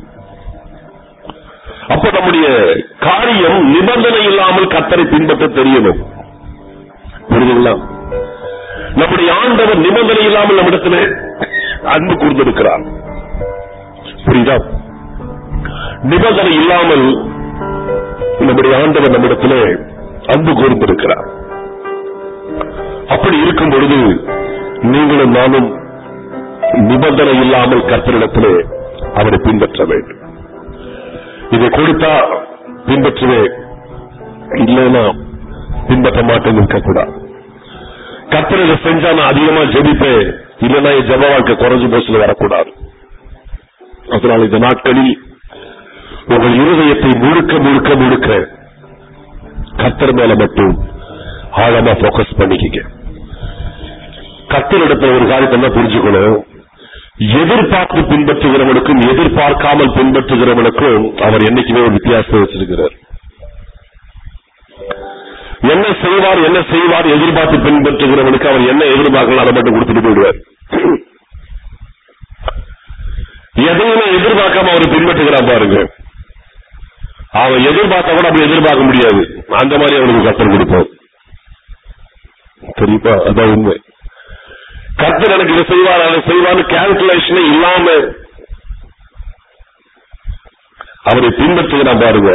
அப்ப நம்முடைய காரியம் நிபந்தனை இல்லாமல் கத்தரை பின்பற்ற தெரியணும் புரியுதுங்களா நம்முடைய ஆண்டவர் நிபந்தனை இல்லாமல் நம்மிடத்தில் அன்பு கூர்ந்திருக்கிறார் புரியுதா நிபந்தனை இல்லாமல் நம்முடைய ஆண்டவர் நம்மிடத்தில் அன்பு கூர்ந்திருக்கிறார் அப்படி இருக்கும் பொழுது நீங்களும் நானும் நிபந்தனை இல்லாமல் கர்த்தரிடத்திலே அவரை பின்பற்ற வேண்டும் இதை கொடுத்தா பின்பற்றுவேன் இல்லைன்னா பின்பற்ற மாட்டேன் இருக்கக்கூடாது கர்த்தர் இதை செஞ்சா நான் அதிகமா ஜெபிப்பேன் இல்லைன்னா என் ஜப வாழ்க்கை குறைஞ்சு போச்சுன்னு வரக்கூடாது அதனால் இந்த நாட்களில் உங்கள் இருதயத்தை முழுக்க முழுக்க முழுக்க கர்த்தர் மேல மட்டும் ஆழமா போக்கஸ் பண்ணிக்கங்க கர்த்தரிடத்துல ஒரு காரியத்தை என்ன புரிஞ்சுக்கணும் எதிர்பார்த்து பின்பற்றுகிறவனுக்கும் எதிர்பார்க்காமல் பின்பற்றுகிறவனுக்கும் அவர் என்னைக்குமே ஒரு வித்தியாசம் வச்சிருக்கிறார் என்ன செய்வார் என்ன செய்வார் எதிர்பார்த்து பின்பற்றுகிறவனுக்கு அவர் என்ன எதிர்பார்க்கலாம் அதை மட்டும் கொடுத்துட்டு போயிடுவார் எதையுமே எதிர்பார்க்காம அவர் பின்பற்றுகிறான் பாருங்க அவன் எதிர்பார்த்தா கூட அப்படி எதிர்பார்க்க முடியாது அந்த மாதிரி அவனுக்கு கத்தர் கொடுப்போம் தெரியுமா அதான் உண்மை கர்த்தர் எனக்கு இதை செய்வார் அதை செய்வார்னு கால்குலேஷனே இல்லாம அவரை பின்பற்றுகிறான் பாருங்க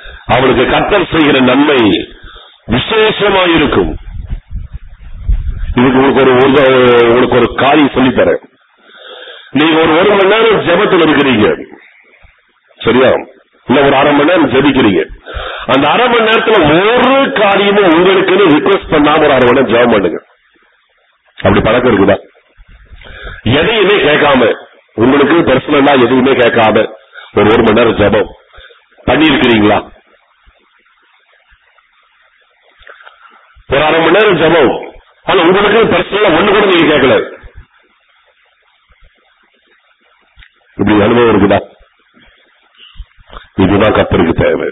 அவனுக்கு கர்த்தர் செய்கிற நன்மை விசேஷமாயிருக்கும் இதுக்கு உங்களுக்கு ஒரு ஒரு- உங்களுக்கு ஒரு காரியம் சொல்லித் தரேன் நீங்க ஒரு ஒரு மணி நேரம் ஜெபத்தில் இருக்கிறீங்க சரியா இல்ல ஒரு அரை மணி நேரம் ஜெபிக்கிறீங்க அந்த அரை மணி நேரத்துல ஒரு காரியமும் உங்களுக்குன்னு ரிக்வெஸ்ட் பண்ணாம ஒரு அரை மணி நேரம் ஜெபம் பண்ணுங்க அப்படி பழக்கம் இருக்குதா எதையுமே கேட்காம உங்களுக்கு பர்சனலா எதுவுமே கேட்காம ஒரு ஒரு மணி நேரம் ஜெபம் பண்ணியிருக்கிறீங்களா ஒரு அரை மணி நேரம் ஜெபம் ஆனா உங்களுக்கு பர்சனலா ஒண்ணு கூட நீங்க கேட்கல இப்படி அனுபவம் இருக்குதா இதுதான் கத்தருக்கு தேவை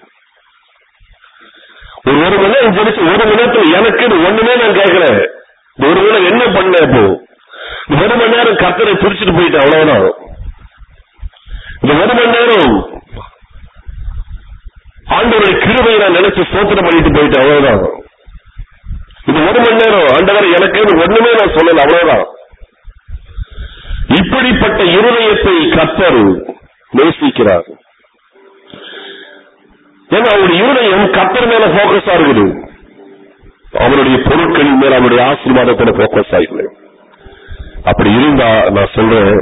ஒரு ஒரு மணி நேரம் ஜெபிச்சு ஒரு மணி நேரத்துல எனக்கு இது ஒண்ணுமே நான் கேட்கல இந்த ஒரு மணி நேரம் என்ன பண்ண இப்போ இந்த ஒரு மணி நேரம் கத்தரை பிரிச்சுட்டு போயிட்டேன் அவ்வளவுதான் இந்த ஒரு மணி நேரம் ஆண்டவருடைய கிருபையை நான் நினைச்சு சோத்திரம் பண்ணிட்டு போயிட்டேன் அவ்வளவுதான் இந்த ஒரு மணி நேரம் ஆண்டவர் எனக்கு ஒண்ணுமே நான் சொல்லல அவ்வளவுதான் இப்படிப்பட்ட இருதயத்தை கத்தர் நேசிக்கிறார் ஏன்னா அவருடைய இருதயம் கத்தர் மேல போக்கஸா இருக்குது அவருடைய பொருட்களின் மேல அவருடைய ஆசீர்வாதத்தோட போக்கஸ் ஆயிடல அப்படி இருந்தா நான் சொல்றேன்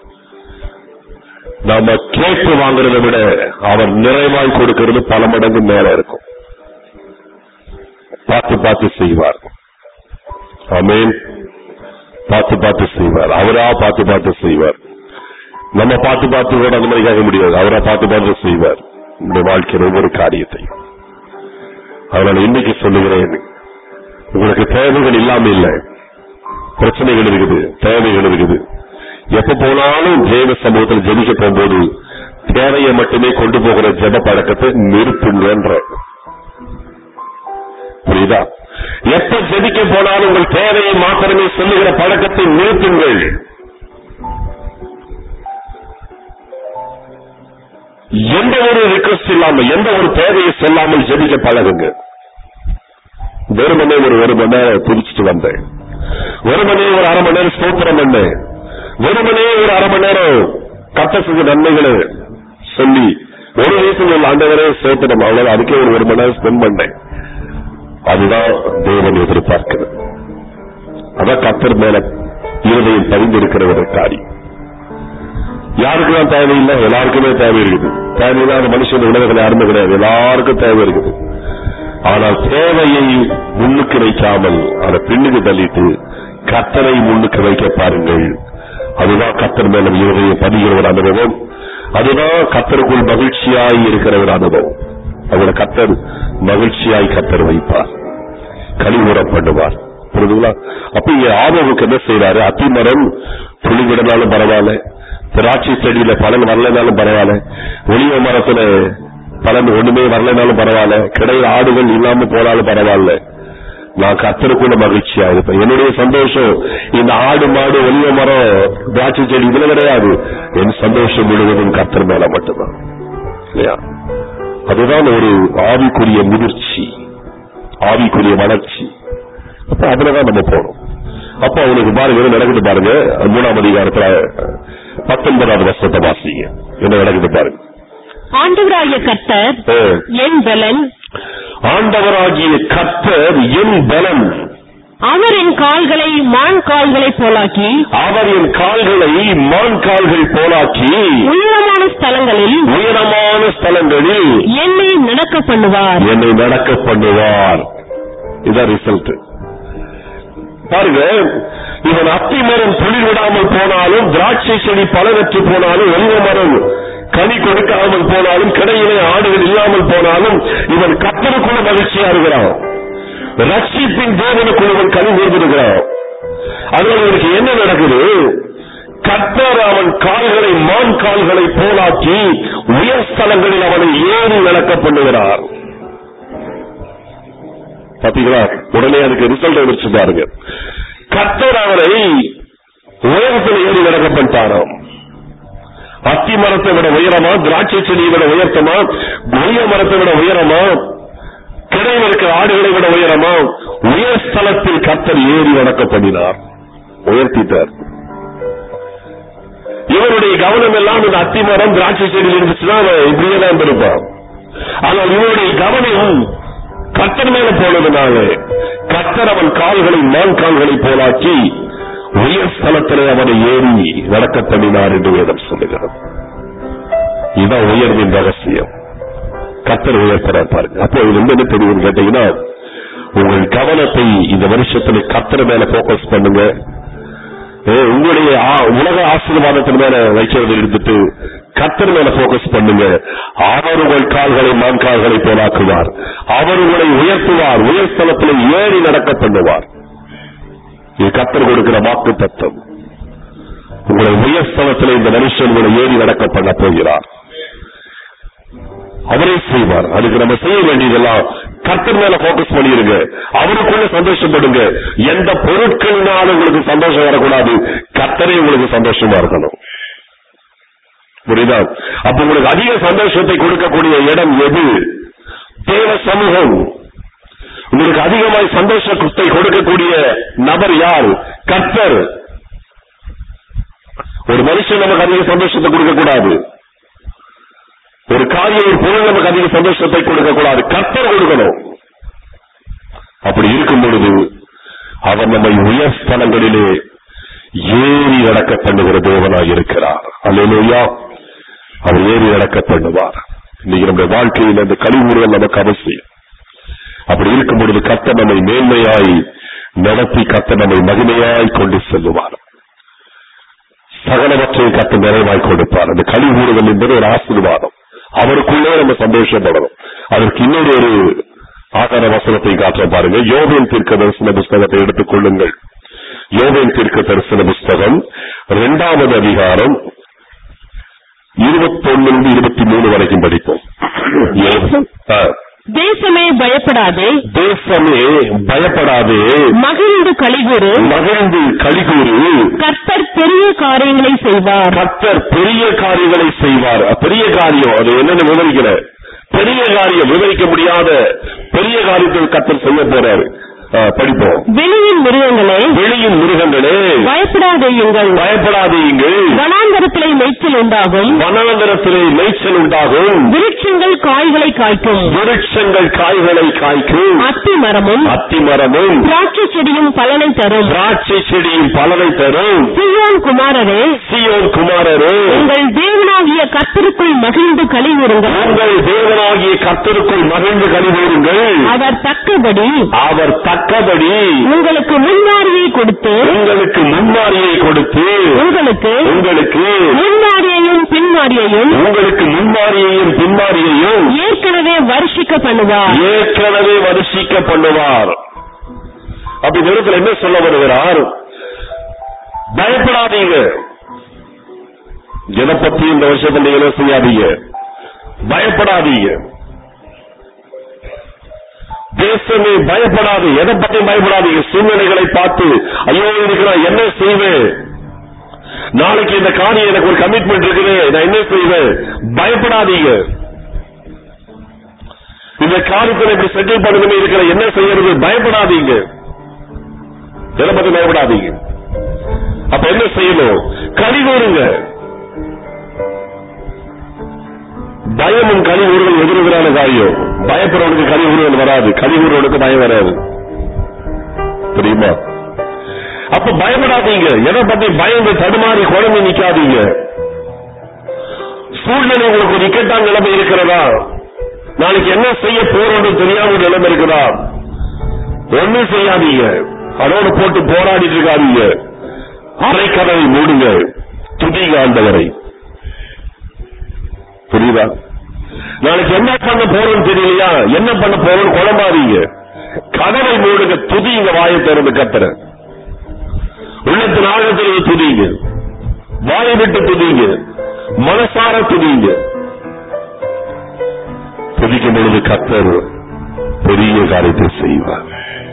நாம கேட்டு வாங்குறதை விட அவர் நிறைவாய் கொடுக்கிறது பல மடங்கு மேல இருக்கும் பார்த்து பார்த்து செய்வார் ஆமென் பார்த்து பார்த்து செய்வார் அவரா பார்த்து பார்த்து செய்வார் நம்ம பார்த்து பார்த்து கூட அந்த மாதிரி கேட்க முடியாது அவரா பார்த்து பார்த்து செய்வார் இந்த வாழ்க்கையில் ஒவ்வொரு காரியத்தை அதனால இன்னைக்கு சொல்லுகிறேன் உங்களுக்கு தேவைகள் இல்லாம இல்லை பிரச்சனைகள் இருக்குது தேவைகள் இருக்குது எப்ப போனாலும் ஜெயவ சமூகத்தில் ஜெபிக்க போகும்போது தேவையை மட்டுமே கொண்டு போகிற ஜெப பழக்கத்தை நிறுத்துங்கன்ற புரியுதா எப்ப ஜெபிக்க போனாலும் உங்கள் தேவையை மாத்திரமே சொல்லுகிற பழக்கத்தை நிறுத்துங்கள் எந்த ஒரு ரிக்வஸ்ட் இல்லாம எந்த ஒரு தேவையை சொல்லாமல் ஜெபிக்க பழகுங்க வெறுமனே ஒரு ஒரு மணி நேரம் துடிச்சிட்டு வந்தேன் வெறுமனே ஒரு அரை மணி நேரம் ஸ்தோத்திரம் பண்ணேன் வெறுமனே ஒரு அரை மணி நேரம் கத்த செஞ்ச நன்மைகளை சொல்லி ஒரு வயசுல ஆண்டவரே ஸ்தோத்திரம் அவ்வளவு அதுக்கே ஒரு ஒரு மணி நேரம் ஸ்பெண்ட் பண்ணேன் அதுதான் தேவன் எதிர்பார்க்கிறது அதான் கத்தர் மேல இருதயம் பதிந்திருக்கிற ஒரு காரியம் யாருக்குதான் தேவையில்லை எல்லாருக்குமே தேவை இருக்குது தேவையில்லாத மனுஷன் உலகத்தில் யாருமே கிடையாது எல்லாருக்கும் தேவை இருக்குது ஆனால் தேவையை முன்னுக்கு வைக்காமல் அதை பின்னுக்கு தள்ளிட்டு கத்தரை முன்னுக்கு வைக்க பாருங்கள் அதுதான் கத்தர் மேல இருதயம் பதிகிற ஒரு அனுபவம் அதுதான் கத்தருக்குள் மகிழ்ச்சியாய் இருக்கிற ஒரு அனுபவம் அவங்கள கத்தர் மகிழ்ச்சியாய் கத்தர் வைப்பார் கழிவுறம் பண்ணுவார் புரியுதுங்களா அப்ப இங்க ஆதவுக்கு என்ன செய்யறாரு அத்திமரம் புளிவிடனாலும் பரவாயில்ல திராட்சை செடியில பலன் வரலனாலும் பரவாயில்ல ஒளிவ மரத்துல பலன் ஒண்ணுமே வரலனாலும் பரவாயில்ல கிடையில ஆடுகள் இல்லாம போனாலும் பரவாயில்ல நான் கத்தருக்குள்ள மகிழ்ச்சியா இருப்பேன் என்னுடைய சந்தோஷம் இந்த ஆடு மாடு ஒளிவ மரம் திராட்சை செடி இதுல கிடையாது என் சந்தோஷம் முழுவதும் கத்தர் மேல மட்டும்தான் இல்லையா அதுதான் ஒரு ஆவிக்குரிய முதிர்ச்சி ஆவிக்குரிய வளர்ச்சி அப்ப அதுலதான் நம்ம போறோம் அப்ப அவனுக்கு பாருங்க என்ன நடக்குது பாருங்க மூணாம் அதிகாரத்துல பத்தொன்பதாவது வருஷத்தை வாசிங்க என்ன நடக்குது பாருங்க ஆண்டவராகிய கர்த்தர் ஆ. என் பலன் ஆண்டவராகிய கத்தர் என் பலன் அவர் என் கால்களை மான் கால்களை போலாக்கி அவர் என் கால்களை மான் கால்கள் போலாக்கி உயரமான ஸ்தலங்களில் உயரமான ஸ்தலங்களில் என்னை நடக்க பண்ணுவார் என்னை நடக்க பண்ணுவார் இதான் ரிசல்ட் பாருங்க இவன் அத்தி மரம் துளிர் விடாமல் போனாலும் திராட்சை செடி பலவற்று போனாலும் ஒலிவ மரம் கனி கொடுக்காமல் போனாலும் கிடையிலே ஆடுகள் இல்லாமல் போனாலும் இவன் கத்தருக்குள்ள மகிழ்ச்சியா இருக்கிறான் ரட்சிப்பின் தேவனுக்குள் இவன் கனி கூர்ந்திருக்கிறான் அதனால இவனுக்கு என்ன நடக்குது கத்தர் அவன் கால்களை மான் கால்களை போலாக்கி உயர் ஸ்தலங்களில் அவனை ஏறி நடக்க பண்ணுகிறார் பாத்தீங்களா உடனே அதுக்கு ரிசல்ட் வந்துருச்சு பாருங்க கத்தர் அவரை உயரத்தில் ஏறி நடக்க பண்ணிட்டாராம் அத்தி மரத்தை விட உயரமா திராட்சை செடியை விட உயர்த்தமா கொய்ய மரத்தை விட உயரமா கிடையில் இருக்கிற ஆடுகளை விட உயரமா உயர் ஸ்தலத்தில் கத்தர் ஏறி நடக்க பண்ணினார் உயர்த்திட்டார் இவருடைய கவனம் எல்லாம் இந்த அத்தி மரம் திராட்சை செடியில் இருந்துச்சுன்னா அவன் இப்படியே தான் இருந்திருப்பான் ஆனால் இவருடைய கவனம் கத்தர் மேல போனதுனால கத்தர் கத்தர் அவன் கால்களை மான் கால்களை போலாக்கி உயர் ஸ்தலத்திலே அவனை ஏறி நடக்க பண்ணினார் என்று வேதம் சொல்லுகிறது இதுதான் உயர்வின் ரகசியம் கத்தர் உயர்த்தறார் பாருங்க அப்போ இது என்ன தெரியும் கேட்டீங்கன்னா உங்கள் கவனத்தை இந்த வருஷத்துல கத்தர் மேல போக்கஸ் பண்ணுங்க ஏ, உங்களுடைய ஆ- உலக ஆசீர்வாதத்தின் மேல வைக்கிறதை எடுத்துட்டு கத்தர் மேல போக்கஸ் பண்ணுங்க அவர் உங்கள் கால்களை மான் கால்களை போலாக்குவார் அவர் உங்களை உயர்த்துவார் உயர்ஸ்தலத்தில் ஏறி நடக்க பண்ணுவார் இது கத்தர் கொடுக்கிற வாக்கு தத்துவம் உங்களை உயர்ஸ்தலத்தில் இந்த மனுஷன் உங்களை ஏறி நடக்க பண்ண போகிறார் அவரே செய்வார் அதுக்கு நம்ம செய்ய வேண்டியதெல்லாம் கர்த்தர் மேல போக்கஸ் பண்ணிருங்க அவருக்குள்ள சந்தோஷப்படுங்க எந்த பொருட்களினாலும் உங்களுக்கு சந்தோஷம் வரக்கூடாது கர்த்தரே உங்களுக்கு சந்தோஷமா இருக்கணும் புரியுதா அப்ப உங்களுக்கு அதிக சந்தோஷத்தை கொடுக்கக்கூடிய இடம் எது தேவ சமூகம் உங்களுக்கு அதிகமாய் சந்தோஷத்தை கொடுக்கக்கூடிய நபர் யார் கர்த்தர் ஒரு மனுஷன் நமக்கு அதிக சந்தோஷத்தை கொடுக்க கூடாது ஒரு காரியம் ஒரு பொருள் நமக்கு அதிக சந்தோஷத்தை கொடுக்க கூடாது கர்த்தர் கொடுக்கணும் அப்படி இருக்கும் பொழுது அவர் நம்மை உயர் ஸ்தலங்களிலே ஏறி நடக்க பண்ணுகிற தேவனாய் இருக்கிறார் அல்லேலூயா அவர் ஏறி நடக்க பண்ணுவார் இன்னைக்கு நம்முடைய வாழ்க்கையில் அந்த கழிவுறுதல் நமக்கு அவசியம் அப்படி இருக்கும் பொழுது கர்த்தர் நம்மை மேன்மையாய் நடத்தி கர்த்தர் நம்மை மகிமையாய் கொண்டு செல்லுவார் சகலவற்றையும் கத்து நிறைவாய் கொடுப்பார் அந்த கழிவுறுதல் என்பது ஒரு ஆசீர்வாதம் அவருக்குள்ளே நம்ம சந்தோஷப்படணும் அதற்கு இன்னொரு ஒரு ஆதார வசனத்தை காட்ட பாருங்க யோகன் தீர்க்க தரிசன புஸ்தகத்தை எடுத்துக் கொள்ளுங்கள் யோகன் தீர்க்க தரிசன புஸ்தகம் இரண்டாவது அதிகாரம் இருபத்தொன்னு இருபத்தி மூணு வரைக்கும் படிப்போம் யோகம். ஆ. தேசமே பயப்படாதே தேசமே பயப்படாதே மகிழ்ந்து கலிகூறு மகிழ்ந்து கலிகூறு கர்த்தர் பெரிய காரியங்களை செய்வார் கர்த்தர் பெரிய காரியங்களை செய்வார் பெரிய காரியம் அது என்னன்னு விவரிக்கிற பெரிய காரியம் விவரிக்க முடியாத பெரிய காரியத்தை கர்த்தர் செய்ய போறாரு ஆ, படிப்போம் வெளியின் மிருகங்களே வெளியின் மிருகங்களே பயப்படாதேயுங்கள் பயப்படாதீங்கள் வனாந்தரத்திலே மேய்ச்சல் உண்டாகும் வனாந்தரத்திலே மேய்ச்சல் உண்டாகும் விருட்சங்கள் காய்களை காய்க்கும் விருட்சங்கள் காய்களை காய்க்கும் அத்தி மரமும் அத்தி மரமும் திராட்சை செடியும் பலனை தரும் திராட்சை செடியும் பலனை தரும் சியோன் குமாரரே சியோன் குமாரரே உங்கள் தேவனாகிய கர்த்தருக்குள் மகிழ்ந்து கலிவுறுங்கள் உங்கள் தேவனாகிய கர்த்தருக்குள் மகிழ்ந்து கழிவுறுங்கள் அவர் தக்கபடி அவர் தக்கபடி உங்களுக்கு முன்மாரியை கொடுத்து உங்களுக்கு முன்மாரியை கொடுத்து உங்களுக்கு உங்களுக்கு முன்மாரியையும் பின்மாரியையும் உங்களுக்கு முன்மாரியையும் பின்மாரியையும் ஏற்கனவே வருஷிக்க பண்ணுவார் ஏற்கனவே வரிசிக்க பண்ணுவார் அப்படி நேரத்தில் என்ன சொல்ல வருகிறார் பயப்படாதீங்க எதை பத்தி இந்த வருஷத்துல நீங்க என்ன செய்யாதீங்க பயப்படாதீங்க தேசமே பயப்படாது எதை பத்தி பயப்படாதீங்க சூழ்நிலைகளை பார்த்து ஐயோ இதுக்கு நான் என்ன செய்வேன் நாளைக்கு இந்த காரியம் எனக்கு ஒரு கமிட்மெண்ட் இருக்குது நான் என்ன செய்வேன் பயப்படாதீங்க இந்த காரியத்தில் இப்படி செட்டில் பண்ணணுமே இருக்கிற என்ன செய்யறது பயப்படாதீங்க எதை பத்தி பயப்படாதீங்க அப்ப என்ன செய்யணும் கழிவுறுங்க பயமும் கழிவுறுதல் எதிரெதிரான காரியம் பயப்படுறவனுக்கு கழிவுறுதல் வராது கழிவுறவனுக்கு பயம் வராது தெரியுமா அப்ப பயப்படாதீங்க எதை பத்தி பயந்து தடுமாறி குழம்பு நிக்காதீங்க சூழ்நிலை உங்களுக்கு ஒரு இக்கட்டான நிலைமை இருக்கிறதா நாளைக்கு என்ன செய்ய போறோம்னு தெரியாம ஒரு நிலைமை இருக்குதா ஒண்ணும் செய்யாதீங்க அதோட போட்டு போராடிட்டு இருக்காதீங்க அரைக்கதவை மூடுங்க துதிக ஆண்டவரை புரியுதா நாளைக்கு என்ன பண்ண போறோம்னு தெரியலையா என்ன பண்ண போறோம்னு குழம்பாதீங்க கதவை மூடுங்க துதிங்க வாயை திறந்து கத்துற உள்ளத்தின் ஆழத்தில் துதிங்க வாயை விட்டு துதிங்க மனசார துதிங்க துதிக்கும் பொழுது கத்தர் பெரிய காரியத்தை செய்வார்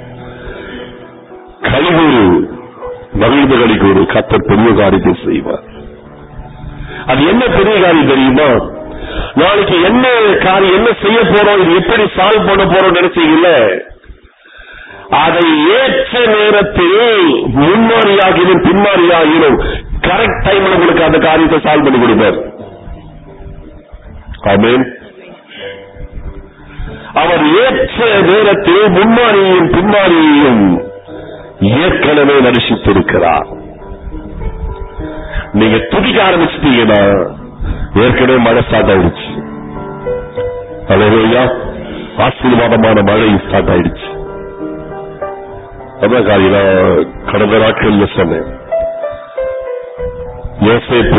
கலிகூறு மகிழ்ந்து கலிகூறு கத்தர் பெரிய காரியத்தை செய்வார் அது என்ன பெரிய காரியம் தெரியுமா நாளைக்கு என்ன காரியம் என்ன செய்ய போறோம் இது எப்படி சால்வ் பண்ண போறோம் நினைச்சீங்கல்ல அதை ஏற்ற நேரத்தில் முன்மாறியாகினும் பின்மாறியாகினும் கரெக்ட் டைம்ல உங்களுக்கு அந்த காரியத்தை சால்வ் பண்ணி கொடுப்பார் ஆமென் அவர் ஏற்ற நேரத்தில் முன்னாடியையும் பின்னாடியையும் ஏற்கனவே தரிசித்திருக்கிறார் நீங்க துதிக்க ஆரம்பிச்சிட்டீங்கன்னா ஏற்கனவே மழை ஸ்டார்ட் ஆயிடுச்சு அலையா ஆசீர்வாதமான மழை ஸ்டார்ட் ஆயிடுச்சு அதான் காலையில கடந்த நாட்கள்ல சொன்னேன் யோசேப்பு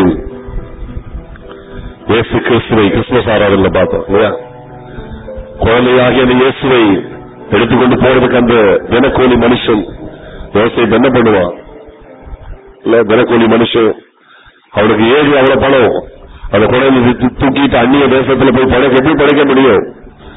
இயேசு கிறிஸ்துவை கிறிஸ்துமஸ் ஆராதனை பார்த்தோம் இல்லையா குழந்தையாகிய அந்த இயேசுவை எடுத்துக்கொண்டு போறதுக்கு அந்த தினக்கூலி மனுஷன் யோசேப்பு என்ன பண்ணுவான் இல்ல தினக்கூலி மனுஷன் அவனுக்கு ஏறி அவ்வளவு பணம் அந்த குழந்தை தூ- தூக்கிட்டு அந்நிய தேசத்துல போய் படைக்க எப்படி படைக்க முடியும்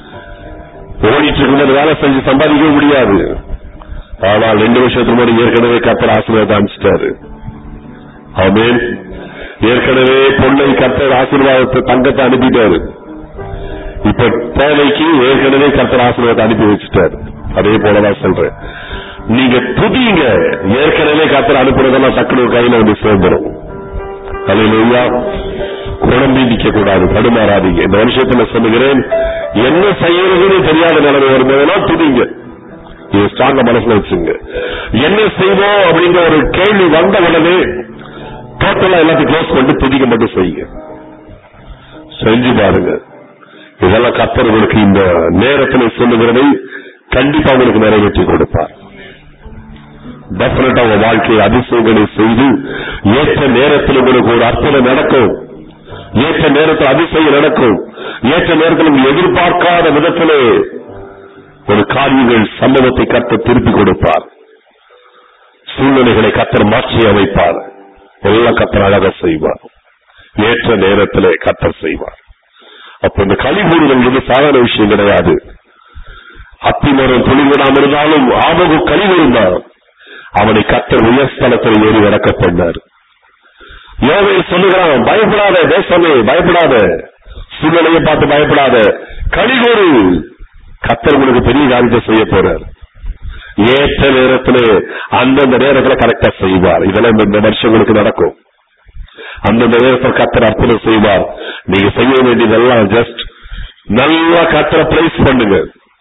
ஓடிட்டு இருக்கும்போது வேலை செஞ்சு சம்பாதிக்க முடியாது ஆனால் ரெண்டு வருஷத்துக்கு முன்னாடி ஏற்கனவே கத்தர் ஆசீர்வாதம் அனுப்பிச்சிட்டாரு ஆமென் ஏற்கனவே பொண்ணை கத்தர் ஆசீர்வாதத்தை தங்கத்தை அனுப்பிட்டாரு இப்ப தேவைக்கு ஏற்கனவே கத்தர் ஆசீர்வாதத்தை அனுப்பி வச்சுட்டாரு அதே போலதான் சொல்றேன் நீங்க துதிங்க ஏற்கனவே கத்தர் அனுப்புறதெல்லாம் டக்குனு கையில வந்து சேர்ந்துரும் அல்லேலூயா குழம்பி நிக்க கூடாது தடுமாறாதீங்க இந்த வருஷத்துல சொல்லுகிறேன் என்ன செய்யறதுன்னு தெரியாத நிலைமை வரும்போதெல்லாம் துதிங்க இது ஸ்ட்ராங்க மனசுல வச்சுங்க என்ன செய்வோம் அப்படிங்கிற ஒரு கேள்வி வந்த உடனே டோட்டலா எல்லாத்தையும் க்ளோஸ் பண்ணிட்டு துதிக்க மட்டும் செய்யுங்க செஞ்சு பாருங்க இதெல்லாம் கத்தர் உங்களுக்கு இந்த நேரத்தில் சொல்லுகிறதை கண்டிப்பா உங்களுக்கு நிறைவேற்றி கொடுப்பார் டெபினட்டா உங்க வாழ்க்கையை அதிசயங்களை செய்து ஏற்ற நேரத்தில் உங்களுக்கு ஒரு அற்புதம் நடக்கும் ஏற்ற நேரத்தில் அதிசயம் நடக்கும் ஏற்ற நேரத்தில் நீங்கள் எதிர்பார்க்காத விதத்திலே ஒரு காரியங்கள் சம்பவத்தை கத்த திருப்பி கொடுப்பார் சூழ்நிலைகளை கத்தர் மாற்றி அமைப்பார் எல்லாம் கத்தர் அழக செய்வார் ஏற்ற நேரத்திலே கத்தர் செய்வார் அப்ப இந்த கலிகூறுதல் இது சாதாரண விஷயம் கிடையாது அத்திமரம் துணிவிடாம இருந்தாலும் ஆபகு கலிகூர்ந்தான் அவனை கத்தர் உயர்ஸ்தலத்தில் ஏறி இறக்க பண்ணார் யோவை சொல்லுகிறான் பயப்படாத தேசமே பயப்படாத சூழ்நிலையை பார்த்து பயப்படாத கலிகூறு கத்தர் உங்களுக்கு பெரிய காரியத்தை செய்ய போறார் ஏற்ற நேரத்திலே அந்தந்த நேரத்துல கரெக்டா செய்வார் இதெல்லாம் இந்த- இந்த வருஷம் உங்களுக்கு நடக்கும் அந்தந்த நேரத்தில் கத்தர் அற்புதம் செய்வார் நீங்க செய்ய வேண்டியதெல்லாம் ஜஸ்ட் நல்லா கத்தரை பிரைஸ் பண்ணுங்க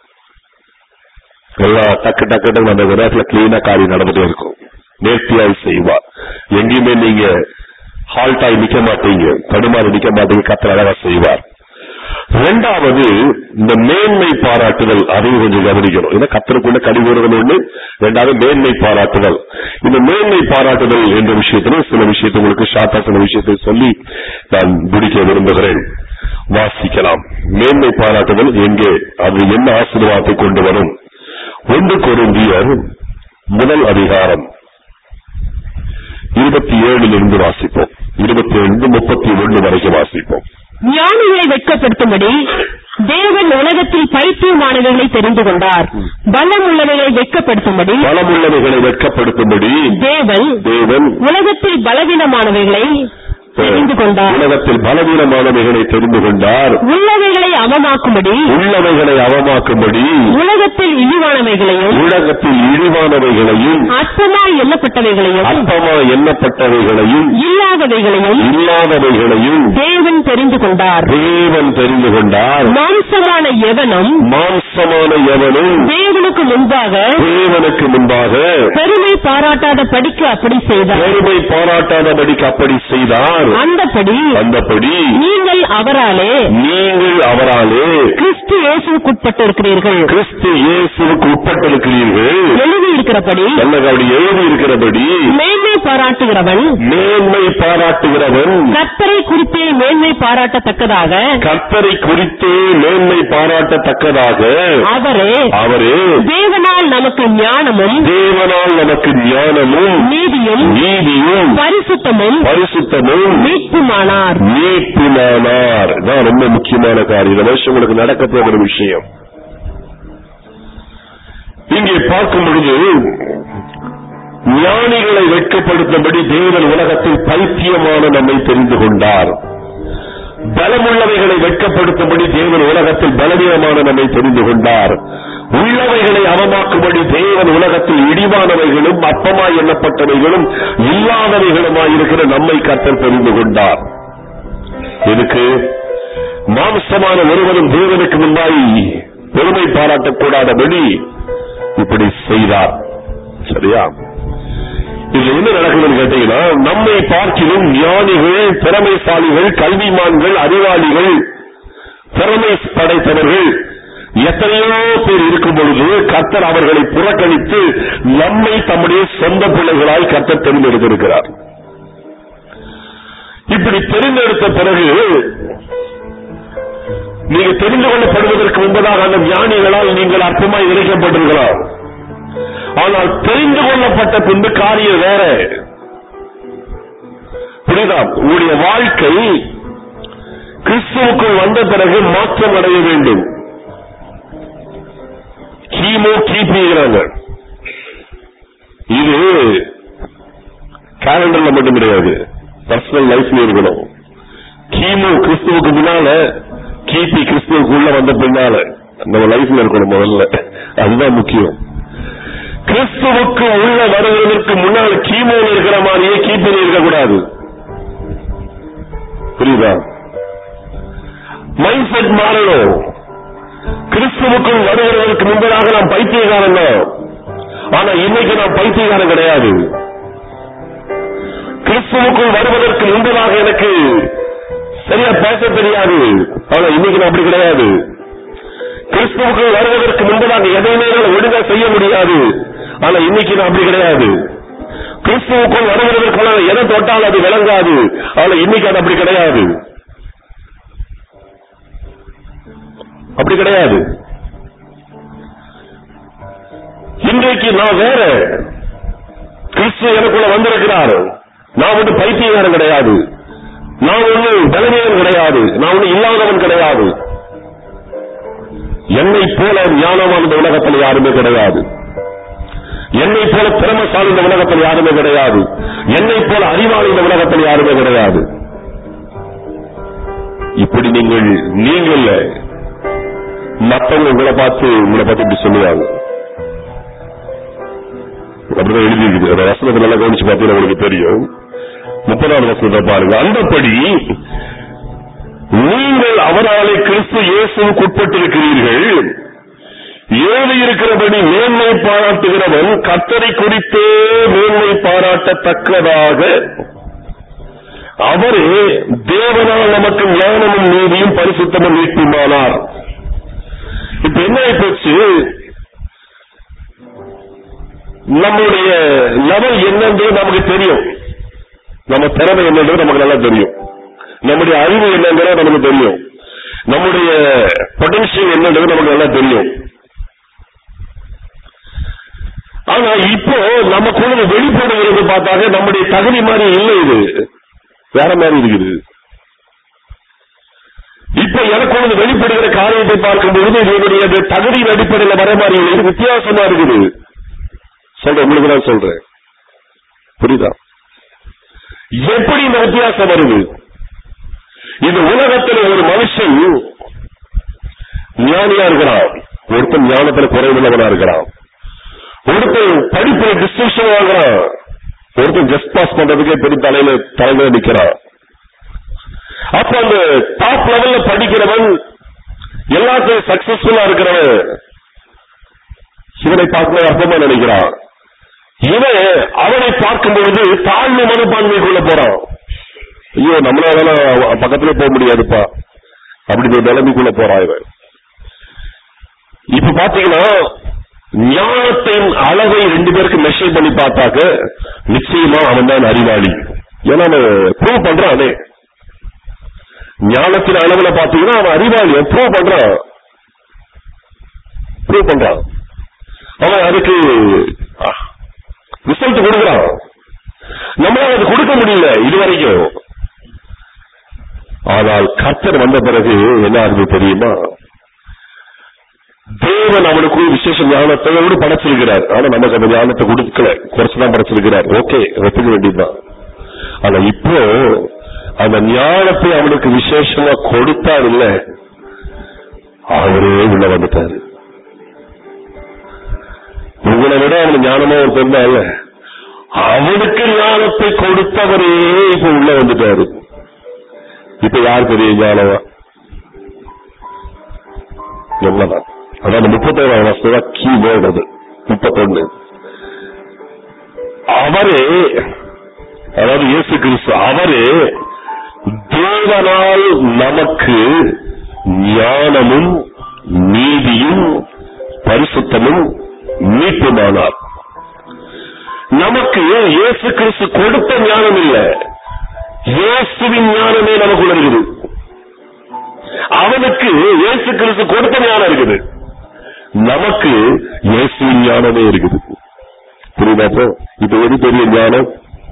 எல்லாம் டக்கு டக்கு டக்கு அந்த நேரத்துல கிளீனா காரியம் நடந்துட்டே இருக்கும் நேர்த்தியாய் செய்வார் எங்கேயுமே நீங்க ஹால்ட் ஆகி நிக்க மாட்டீங்க தடுமாறி நிக்க மாட்டீங்க கத்தர் அழகா செய்வார் இரண்டாவது இந்த மேன்மை பாராட்டுதல் அதையும் கொஞ்சம் கவனிக்கணும் ஏன்னா கத்தருக்குள்ள கடிவுறுதல் ஒண்ணு இரண்டாவது மேன்மை பாராட்டுதல் இந்த மேன்மை பாராட்டுதல் என்ற விஷயத்துல சில விஷயத்தை உங்களுக்கு ஷார்ட்டா சில விஷயத்தை சொல்லி நான் முடிக்க விரும்புகிறேன் வாசிக்கலாம் மேன்மை பாராட்டுதல் எங்கே அது என்ன ஆசீர்வாதத்தை கொண்டு வரும் ஒன்று கொருந்தியர் முதல் அதிகாரம் இருபத்தி ஏழிலிருந்து வாசிப்போம் இருபத்தி ஏழு முப்பத்தி ஒன்று வரைக்கும் வாசிப்போம் ஞானிகளை வெட்கப்படுத்தும்படி தேவன் உலகத்தில் பைத்தியமானவைகளை தெரிந்து கொண்டார் பலம் உள்ளவைகளை வெட்கப்படுத்தும்படி பலமுள்ளவைகளை வெட்கப்படுத்தும்படி தேவன் தேவன் உலகத்தில் பலவீனமானவைகளை தெரிந்து கொண்டார் உலகத்தில் பலவீனமானவைகளை தெரிந்து கொண்டார் உள்ளவைகளை அவமாக்கும்படி உள்ளவைகளை அவமாக்கும்படி உலகத்தில் இழிவானவைகளையும் உலகத்தில் இழிவானவைகளையும் அற்பமாய் எண்ணப்பட்டவைகளையும் அற்பமா எண்ணப்பட்டவைகளையும் இல்லாதவைகளையும் இல்லாதவைகளையும் தேவன் தெரிந்து கொண்டார் தேவன் தெரிந்து கொண்டார் மாம்சமான எவனும் மாம்சமான எவனும் தேவனுக்கு முன்பாக தேவனுக்கு முன்பாக பெருமை பாராட்டாத படிக்க அப்படி செய்தார் பெருமை பாராட்டாதபடிக்கு அப்படி செய்தார் அந்தபடி அந்தபடி நீங்கள் அவராலே நீங்கள் அவராலே கிறிஸ்து இயேசுக்குட்பட்டிருக்கிறீர்கள் கிறிஸ்து இயேசுவுக்கு உட்பட்டிருக்கிறீர்கள் எழுதியிருக்கிறபடி எனக்கு அப்படி எழுதி இருக்கிறபடி மேன்மை பாராட்டுகிறவன் மேன்மை பாராட்டுகிறவன் கர்த்தரை குறித்தே மேன்மை பாராட்டத்தக்கதாக கர்த்தரை குறித்தே மேன்மை பாராட்டத்தக்கதாக அவரே அவரே தேவனால் நமக்கு ஞானமும் தேவனால் நமக்கு ஞானமும் நீதியும் நீதியும் பரிசுத்தமும் பரிசுத்தமும் மீட்புமானார் மீட்பினானார் தான் ரொம்ப முக்கியமான காரியம் இந்த வருஷம் உங்களுக்கு நடக்க போகிற விஷயம் இங்கே பார்க்கும் பொழுது ஞானிகளை வெட்கப்படுத்தும்படி தேவன் உலகத்தில் பைத்தியமான நம்மை தெரிந்து கொண்டார் பலமுள்ளவைகளை வெட்கப்படுத்தும்படி தேவன் உலகத்தில் பலவீனமான நம்மை தெரிந்து கொண்டார் உள்ளவைகளை அவமாக்கும்படி தேவன் உலகத்தில் இடிவானவைகளும் அப்பமாய் எண்ணப்பட்டவைகளும் இல்லாதவைகளுமாய் இருக்கிற நம்மை கத்தல் தெரிந்து கொண்டார் எதுக்கு மாம்சமான ஒருவனும் தேவனுக்கு முன்பாய் பெருமை பாராட்டக்கூடாதபடி இப்படி செய்தார் சரியா இதுல என்ன நடக்குதுன்னு கேட்டீங்கன்னா நம்மை பார்க்கிலும் ஞானிகள் திறமைசாலிகள் கல்விமான்கள் அறிவாளிகள் திறமை படைத்தவர்கள் எத்தனையோ பேர் இருக்கும் பொழுது கர்த்தர் அவர்களை புறக்கணித்து நம்மை தம்முடைய சொந்த பிள்ளைகளாய் கர்த்தர் தெரிந்தெடுத்திருக்கிறார் இப்படி தெரிந்தெடுத்த பிறகு நீங்க தெரிந்து கொள்ளப்படுவதற்கு முன்பதாக அந்த ஞானிகளால் நீங்கள் அற்பமாய் இணைக்கப்பட்டிருக்கலாம் ஆனால் தெரிந்து கொள்ளப்பட்ட பின்பு காரியம் வேற புரியுதா உங்களுடைய வாழ்க்கை கிறிஸ்துவுக்குள் வந்த பிறகு மாற்றம் அடைய வேண்டும் கிமு கிபிங்கிறாங்க இது கேலண்டர்ல மட்டும் கிடையாது பர்சனல் லைஃப்ல இருக்கணும் கிமு கிறிஸ்துவுக்கு முன்னால கிபி கிறிஸ்துவுக்கு உள்ள வந்த பின்னால நம்ம லைஃப்ல இருக்கணும் முதல்ல அதுதான் முக்கியம் கிறிஸ்துவுக்கு உள்ள வருவதற்கு முன்னால் கிமுல இருக்கிற மாதிரியே கிபியில் இருக்கக்கூடாது புரியுதா மைண்ட் செட் மாறணும் கிறிஸ்துவுக்குள் வருகிறதற்கு முன்பதாக நாம் பைத்தியக்காரன் தான் ஆனா இன்னைக்கு நாம் பைத்தியக்காரன் கிடையாது கிறிஸ்துவுக்குள் வருவதற்கு முன்பதாக எனக்கு சரியா பேச தெரியாது ஆனா இன்னைக்கு நான் அப்படி கிடையாது கிறிஸ்துவுக்குள் வருவதற்கு முன்பதாக எதையுமே என்னால ஒழுங்கா செய்ய முடியாது ஆனா இன்னைக்கு நான் அப்படி கிடையாது கிறிஸ்துவுக்குள் வருவதற்கு முன்னால எதை தொட்டால் அது விளங்காது ஆனா இன்னைக்கு அது அப்படி கிடையாது அப்படி கிடையாது இன்றைக்கு நான் வேற கிறிஸ்து எனக்குள்ள வந்திருக்கிறார் நான் ஒன்று பைத்தியக்காரன் கிடையாது நான் ஒண்ணு பலவீனன் கிடையாது நான் ஒண்ணு இல்லாதவன் கிடையாது என்னை போல ஞானமான இந்த உலகத்தில் யாருமே கிடையாது என்னை போல திறமசாலி இந்த உலகத்தில் யாருமே கிடையாது என்னை போல அறிவாளி இந்த உலகத்தில் யாருமே கிடையாது இப்படி நீங்கள் நீங்கள் மத்தவங்க உங்களை பார்த்து உங்களை பார்த்து இப்படி சொல்லுவாங்க அப்படிதான் எழுதி இருக்குது அந்த வசனத்தை நல்லா கவனிச்சு பார்த்தீங்கன்னா உங்களுக்கு தெரியும் முப்பதாவது வசனத்தை பாருங்க அந்தப்படி நீங்கள் அவராலே கிறிஸ்து இயேசுவுக்கு உட்பட்டிருக்கிறீர்கள் ஏழு இருக்கிறபடி மேன்மை பாராட்டுகிறவன் கத்தரை குறித்தே மேன்மை பாராட்டத்தக்கதாக அவரே தேவனால் நமக்கு ஞானமும் நீதியும் பரிசுத்தமும் மீட்புமானார் இப்ப என்ன ஆயிப்போச்சு நம்முடைய லெவல் என்னன்றது நமக்கு தெரியும் நம்ம திறமை என்னன்றது நமக்கு நல்லா தெரியும் நம்முடைய அறிவு என்னங்கிறது நமக்கு தெரியும் நம்முடைய பொட்டன்ஷியல் என்னன்றது நமக்கு நல்லா தெரியும் ஆனா இப்போ நமக்குள்ள வெளிப்படுகிறது பார்த்தாக்க நம்முடைய தகுதி மாதிரி இல்லை இது வேற மாதிரி இருக்குது இப்ப எனக்கு ஒன்று வெளிப்படுகிற காரியத்தை பார்க்கும் பொழுது இதனுடைய தகுதியின் அடிப்படையில் வர மாதிரி இல்லை. இது வித்தியாசமா இருக்குது சொல்றேன் உங்களுக்கு நான் சொல்றேன் புரியுதா எப்படி இந்த வித்தியாசம் வருது இந்த உலகத்தில் ஒரு மனுஷன் ஞானியா இருக்கிறான் ஒருத்தன் ஞானத்துல குறைவுள்ளவனா இருக்கிறான் ஒருத்தன் படிப்புல டிஸ்டிங்ஷன் வாங்குறான் ஒருத்தன் ஜஸ்ட் பாஸ் பண்றதுக்கே பெரிய தலையில தலைமையில நிக்கிறான் அப்ப அந்த டாப் லெவல்ல படிக்கிறவன் எல்லாத்தையும் சக்சஸ்ஃபுல்லா இருக்கிறவன் இவனை பார்க்க அர்த்தமா நினைக்கிறான் இவன் அவனை பார்க்கும் பொழுது தாழ்வு மனப்பான்மைக்குள்ள போறான் ஐயோ நம்மளால பக்கத்துல போக முடியாதுப்பா அப்படி ஒரு நிலைமைக்குள்ள போறான் இவன் இப்ப பாத்தீங்கன்னா ஞானத்தின் அளவை ரெண்டு பேருக்கு மெஷர் பண்ணி பார்த்தாக்க நிச்சயமா அவன் தான் அறிவாளி ஏன்னா அவன் ப்ரூவ் பண்றான் அதே ஞானத்தின் அளவுல பாத்தீங்கன்னா அவன் அறிவாளி ப்ரூவ் பண்றான் ப்ரூவ் பண்றான் அவன் அதுக்கு ரிசல்ட் கொடுக்குறான் நம்மளால அது கொடுக்க முடியல இதுவரைக்கும் ஆனால் கர்த்தர் வந்த பிறகு என்ன ஆகுது தெரியுமா தேவன் அவனுக்கு விசேஷ ஞானத்தையோடு படைச்சிருக்கிறார் ஆனா நமக்கு அந்த ஞானத்தை கொடுக்கல குறைச்சுதான் படைச்சிருக்கிறார் ஓகே ஒத்துக்க வேண்டியதுதான் ஆனா இப்போ அந்த ஞானத்தை அவனுக்கு விசேஷமா கொடுத்தார் இல்ல அவரே உள்ள வந்துட்டாரு உங்களை விட அவன் ஞானமா ஒரு இல்ல அவனுக்கு ஞானத்தை கொடுத்தவரே இப்ப உள்ள வந்துட்டாரு இப்ப யார் பெரிய ஞானமா எவ்வளவுதான் அதாவது முப்பத்தோராம் வருஷம் கீ வேர்டு அது முப்பத்தொன்னு அவரே அதாவது இயேசு கிறிஸ்து அவரே தேவனால் நமக்கு ஞானமும் நீதியும் பரிசுத்தமும் மீட்புமானார் நமக்கு இயேசு கிறிஸ்து கொடுத்த ஞானம் இல்ல இயேசுவின் ஞானமே நமக்குள்ள இருக்குது அவனுக்கு இயேசு கிறிஸ்து கொடுத்த ஞானம் இருக்குது நமக்கு இயேசுவின் ஞானமே இருக்குது புரியுதா அப்போ இது எது பெரிய ஞானம்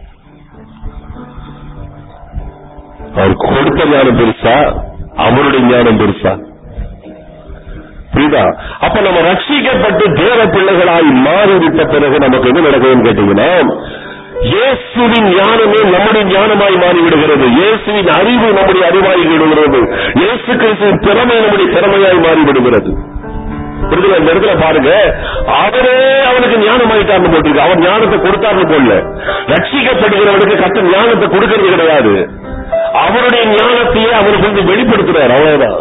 அவர் கொடுத்த ஞானம் பெருசா அவருடைய ஞானம் பெருசா புரியுதா அப்ப நம்ம ரட்சிக்கப்பட்டு தேவ பிள்ளைகளாய் மாறிவிட்ட பிறகு நமக்கு என்ன நடக்குதுன்னு கேட்டீங்கன்னா இயேசுவின் ஞானமே நம்முடைய ஞானமாய் மாறிவிடுகிறது இயேசுவின் அறிவு நம்முடைய அறிவாய் விடுகிறது இயேசு கிறிஸ்துவின் திறமை நம்முடைய திறமையாய் மாறிவிடுகிறது புரியுதுல இந்த இடத்துல பாருங்க அவரே அவனுக்கு ஞானமாயிட்டார்னு போட்டிருக்கு அவர் ஞானத்தை கொடுத்தார்னு போடல ரட்சிக்கப்படுகிறவனுக்கு கத்த ஞானத்தை கொடுக்கறது கிடையாது அவருடைய ஞானத்தையே அவருக்கு வந்து வெளிப்படுத்துறார் அவ்வளவுதான்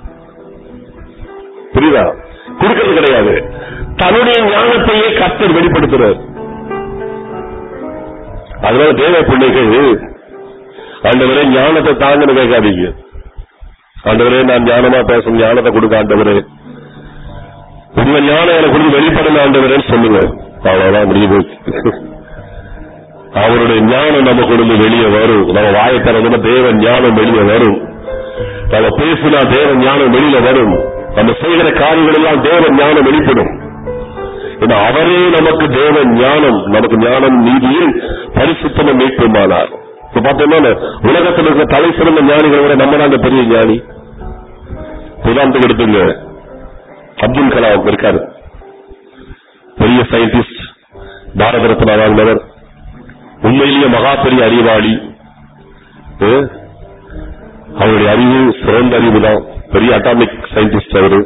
புரியுதா கொடுக்கறது கிடையாது தன்னுடைய ஞானத்தையே கத்தர் வெளிப்படுத்துறார் அதனால தேவ பிள்ளைகள் ஆண்டவரே ஞானத்தை தாங்கன்னு கேட்காதீங்க ஆண்டவரே நான் ஞானமா பேசும் ஞானத்தை கொடுக்க ஆண்டவரே உங்க ஞானம் எனக்கு கொடுத்து வெளிப்படணும் ஆண்டவரேன்னு சொல்லுங்க அவ்வளவுதான் முடியுது அவருடைய ஞானம் நம்ம கொடுத்து வெளியே வரும் நம்ம வாயை திறந்தோம்னா தேவ ஞானம் வெளியே வரும் நம்ம பேசினா தேவ ஞானம் வெளியில வரும் நம்ம செய்கிற காரியங்கள் எல்லாம் தேவ ஞானம் வெளிப்படும் ஏன்னா அவரே நமக்கு தேவ ஞானம் நமக்கு ஞானம் நீதியில் பரிசுத்தமும் மீட்புமானார் இப்ப பார்த்தோம்னா உலகத்தில் இருக்கிற தலை சிறந்த ஞானிகளை விட நம்ம தான் அந்த பெரிய ஞானி உதாரணத்துக்கு எடுத்துங்க அப்துல் கலாம் இருக்காரு பெரிய சயின்டிஸ்ட் பாரத ரத்னா வாங்கினவர் உண்மையிலேயே மகா பெரிய அறிவாளி அஹ், அவருடைய அறிவு சிறந்த அறிவு தான் பெரிய அட்டாமிக் சயின்டிஸ்ட் அவரு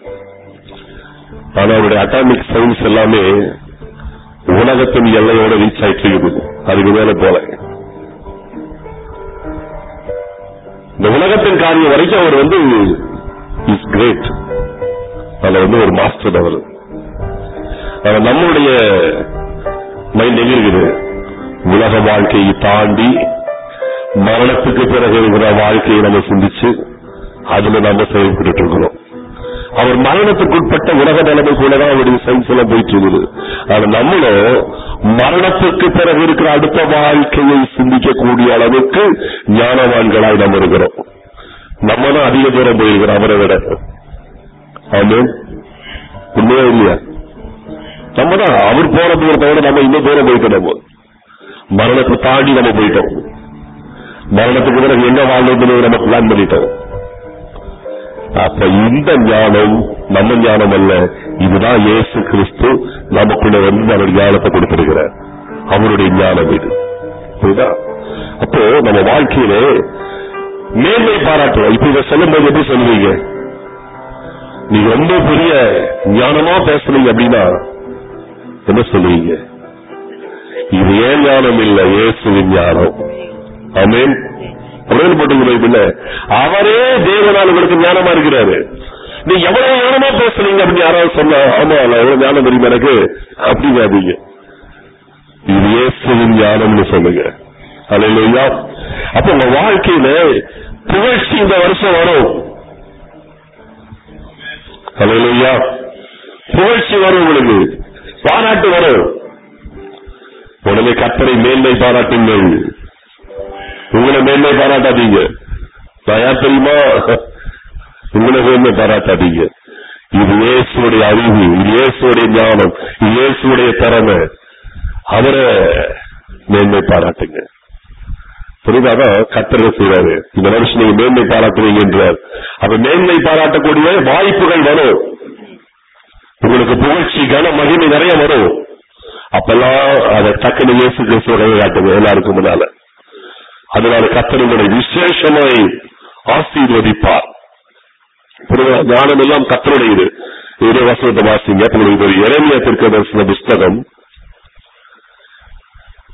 ஆனா அவருடைய அட்டாமிக் சயின்ஸ் எல்லாமே உலகத்தின் எல்லையோட ரீச் ஆயிட்டு இருக்குது அதுக்கு மேல போல இந்த உலகத்தின் காரியம் வரைக்கும் அவர் வந்து இஸ் கிரேட் அதுல வந்து ஒரு மாஸ்டர் அவர் ஆனா நம்முடைய மைண்ட் எங்க இருக்குது உலக வாழ்க்கையை தாண்டி மரணத்துக்கு பிறகு இருக்கிற வாழ்க்கையை நம்ம சிந்திச்சு அதுல நம்ம செயல்பட்டு இருக்கிறோம் அவர் மரணத்துக்குட்பட்ட உலக நிலைமை கூட தான் அவருடைய சயின்ஸ் எல்லாம் போயிட்டு இருக்குது ஆனா நம்மளும் மரணத்துக்கு பிறகு இருக்கிற அடுத்த வாழ்க்கையை சிந்திக்கக்கூடிய அளவுக்கு ஞானவான்களாய் நம்ம இருக்கிறோம் நம்ம தான் அதிக தூரம் போயிருக்கிறோம் அவரை விட ஆமென் உண்மையா இல்லையா நம்ம தான் அவர் போற தூரத்தை விட நம்ம இன்னும் தூரம் போயிட்டோம் நம்ம மரணத்தை தாண்டி நம்ம போயிட்டோம் மரணத்துக்கு பிறகு என்ன வாழ்ந்ததுன்னு நம்ம பிளான் பண்ணிட்டோம் அப்ப இந்த ஞானம் நம்ம ஞானம் அல்ல இதுதான் இயேசு கிறிஸ்து நமக்குள்ள வந்து அவர் ஞானத்தை கொடுத்திருக்கிறார் அவருடைய ஞானம் இது புரியுதா அப்போ நம்ம வாழ்க்கையிலே மேன்மை பாராட்டுவோம் இப்ப இதை சொல்லும் போது எப்படி சொல்லுவீங்க நீங்க ரொம்ப பெரிய ஞானமா பேசுனீங்க அப்படின்னா என்ன சொல்லுவீங்க இது ஏன் ஞானம் இல்ல இயேசுவின் ஞானம் ஆமென் அப்படின்னு போட்டுக்கிறீங்க அவரே தேவனால் உங்களுக்கு ஞானமா இருக்கிறாரு நீ எவ்வளவு ஞானமா பேசுறீங்க அப்படின்னு யாராவது சொன்னா ஆமா நான் எவ்வளவு ஞானம் தெரியுமா எனக்கு அப்படிங்காதீங்க இது இயேசுவின் ஞானம்னு சொல்லுங்க அல்லையா அப்ப உங்க வாழ்க்கையில புகழ்ச்சி இந்த வருஷம் வரும் அல்லையா புகழ்ச்சி வரும் உங்களுக்கு பாராட்டு வரும் உடனே கத்தரை மேன்மை பாராட்டுங்கள் உங்களை மேன்மை பாராட்டாதீங்க நான் யார் தெரியுமா உங்களை மேன்மை பாராட்டாதீங்க இது இயேசுடைய அறிவு இது இயேசுடைய ஞானம் இது இயேசுடைய திறமை அவரை மேன்மை பாராட்டுங்க புரியுதாதான் கத்தர்கள் செய்வாரு இந்த வருஷம் நீங்க மேன்மை பாராட்டுவீங்க என்றார் அப்ப மேன்மை பாராட்டக்கூடிய வாய்ப்புகள் வரும் உங்களுக்கு புகழ்ச்சி கன மகிமை நிறைய வரும் அப்பெல்லாம் அதை டக்குனு இயேசு கிறிஸ்துவ காட்டுங்க எல்லாருக்கும் முன்னால அதனால கத்தர் உங்களை விசேஷமாய் ஆசீர்வதிப்பார் புரியுதா? ஞானம் எல்லாம் கத்தருடையது இதே வசனத்தை வாசிங்க அப்ப உங்களுக்கு ஒரு இறைமைய திருக்க புஸ்தகம்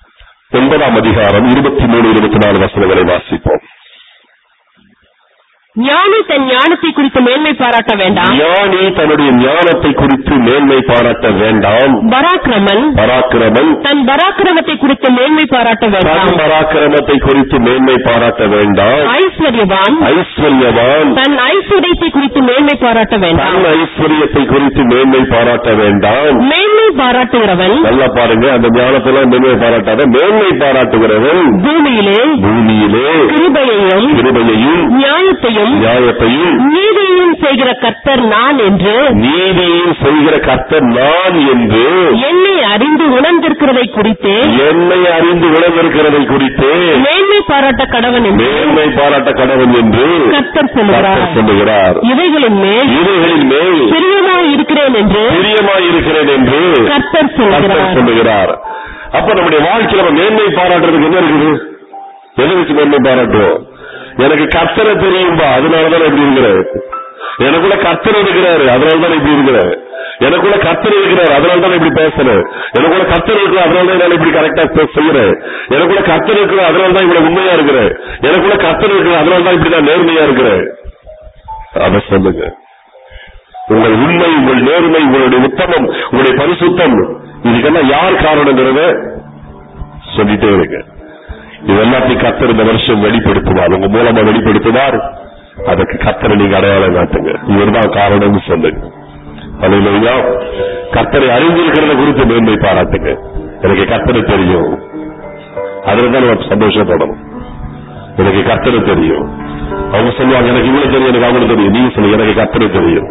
ஒன்பதாம் அதிகாரம் இருபத்தி மூணு இருபத்தி நாலு வசனங்களை வாசிப்போம் ஞானி தன் ஞானத்தை குறித்து மேன்மை பாராட்ட வேண்டாம் ஞானி தன்னுடைய ஞானத்தை குறித்து மேன்மை பாராட்ட வேண்டாம் பராக்கிரமன் பராக்கிரமன் தன் பராக்கிரமத்தை குறித்து மேன்மை பாராட்ட தன் வேண்டாம் பராக்கிரமத்தை குறித்து மேன்மை பாராட்ட வேண்டாம் ஐஸ்வர்யவான் ஐஸ்வர்யவான் தன் ஐஸ்வர்யத்தை குறித்து மேன்மை பாராட்ட வேண்டாம் தன் ஐஸ்வர்யத்தை குறித்து மேன்மை பாராட்ட வேண்டாம் மேன்மை பாராட்டுகிறவன் நல்லா பாருங்க அந்த ஞானத்தெல்லாம் மேன்மை பாராட்டாத மேன்மை பாராட்டுகிறவன் பூமியிலே பூமியிலே கிருபையையும் கிருபையையும் நியாயத்தையும் நியாயத்தையும் நீதியையும் செய்கிற கர்த்தர் நான் என்று நீதியையும் செய்கிற கர்த்தர் நான் என்று என்னை அறிந்து உணர்ந்திருக்கிறதை குறித்து என்னை அறிந்து விளங்கிருக்கிறதை குறித்து மேன்மை பாராட்ட கடவன் என்று மேன்மை பாராட்ட கடவுள் என்று கர்த்தர் சொல்லுகிறார் கர்த்தர் சொல்லுகிறார் இவைகளின் மேல் இவைகளின் மேல் பிரியமாய் இருக்கிறேன் என்று பிரியமாய் இருக்கிறேன் என்று கர்த்தர் கர்த்தர் சொல்லுகிறார் சொல்லுகிறார் அப்ப நம்முடைய வாழ்க்கையில நம்ம மேன்மை பாராட்டுறதுக்கு என்ன இருக்குது எதை வச்சு மேன்மை பாராட்டுவோம் எனக்கு கர்த்தரை தெரியும்பா அதனாலதான் இப்படி இருக்கிறேன் எனக்குள்ள கர்த்தர் இருக்கிறாரு அதனாலதான் இப்படி இருக்கிறேன் எனக்குள்ள கர்த்தர் இருக்கிறார் அதனால தான் இப்படி பேசுறேன் எனக்குள்ள கர்த்தர் இருக்கிறார் அதனால தான் என்னால இப்படி கரெக்டா செய்யறேன் எனக்குள்ள கர்த்தர் இருக்கிறார் அதனால தான் இவ்வளவு உண்மையா இருக்கிறேன் எனக்குள்ள கர்த்தர் இருக்கிறார் அதனால தான் இப்படி நான் நேர்மையா இருக்கிறேன் அத சொல்லுங்க உங்கள் உண்மை உங்கள் நேர்மை உங்களுடைய உத்தமம் உங்களுடைய பரிசுத்தம் இதுக்கெல்லாம் யார் காரணங்கிறத சொல்லிட்டே இருங்க இது எல்லாத்தையும் கத்தர் இந்த வருஷம் வெளிப்படுத்துவார் உங்க மூலமா வெளிப்படுத்துவார் அதுக்கு கத்தரை நீங்க அடையாளம் காட்டுங்க இவர்தான் காரணம்னு சொல்லுங்க அலையிலையா கத்தரை அறிஞ்சிருக்கிறத குறித்து மேன்மை பாராட்டுங்க எனக்கு கத்தரை தெரியும் அதுல தான் நம்ம சந்தோஷப்படணும் எனக்கு கத்தரை தெரியும் அவங்க சொல்லுவாங்க எனக்கு இவ்வளவு தெரியும் எனக்கு அவங்களுக்கு தெரியும் நீங்க சொல்லுங்க எனக்கு கத்தரை தெரியும்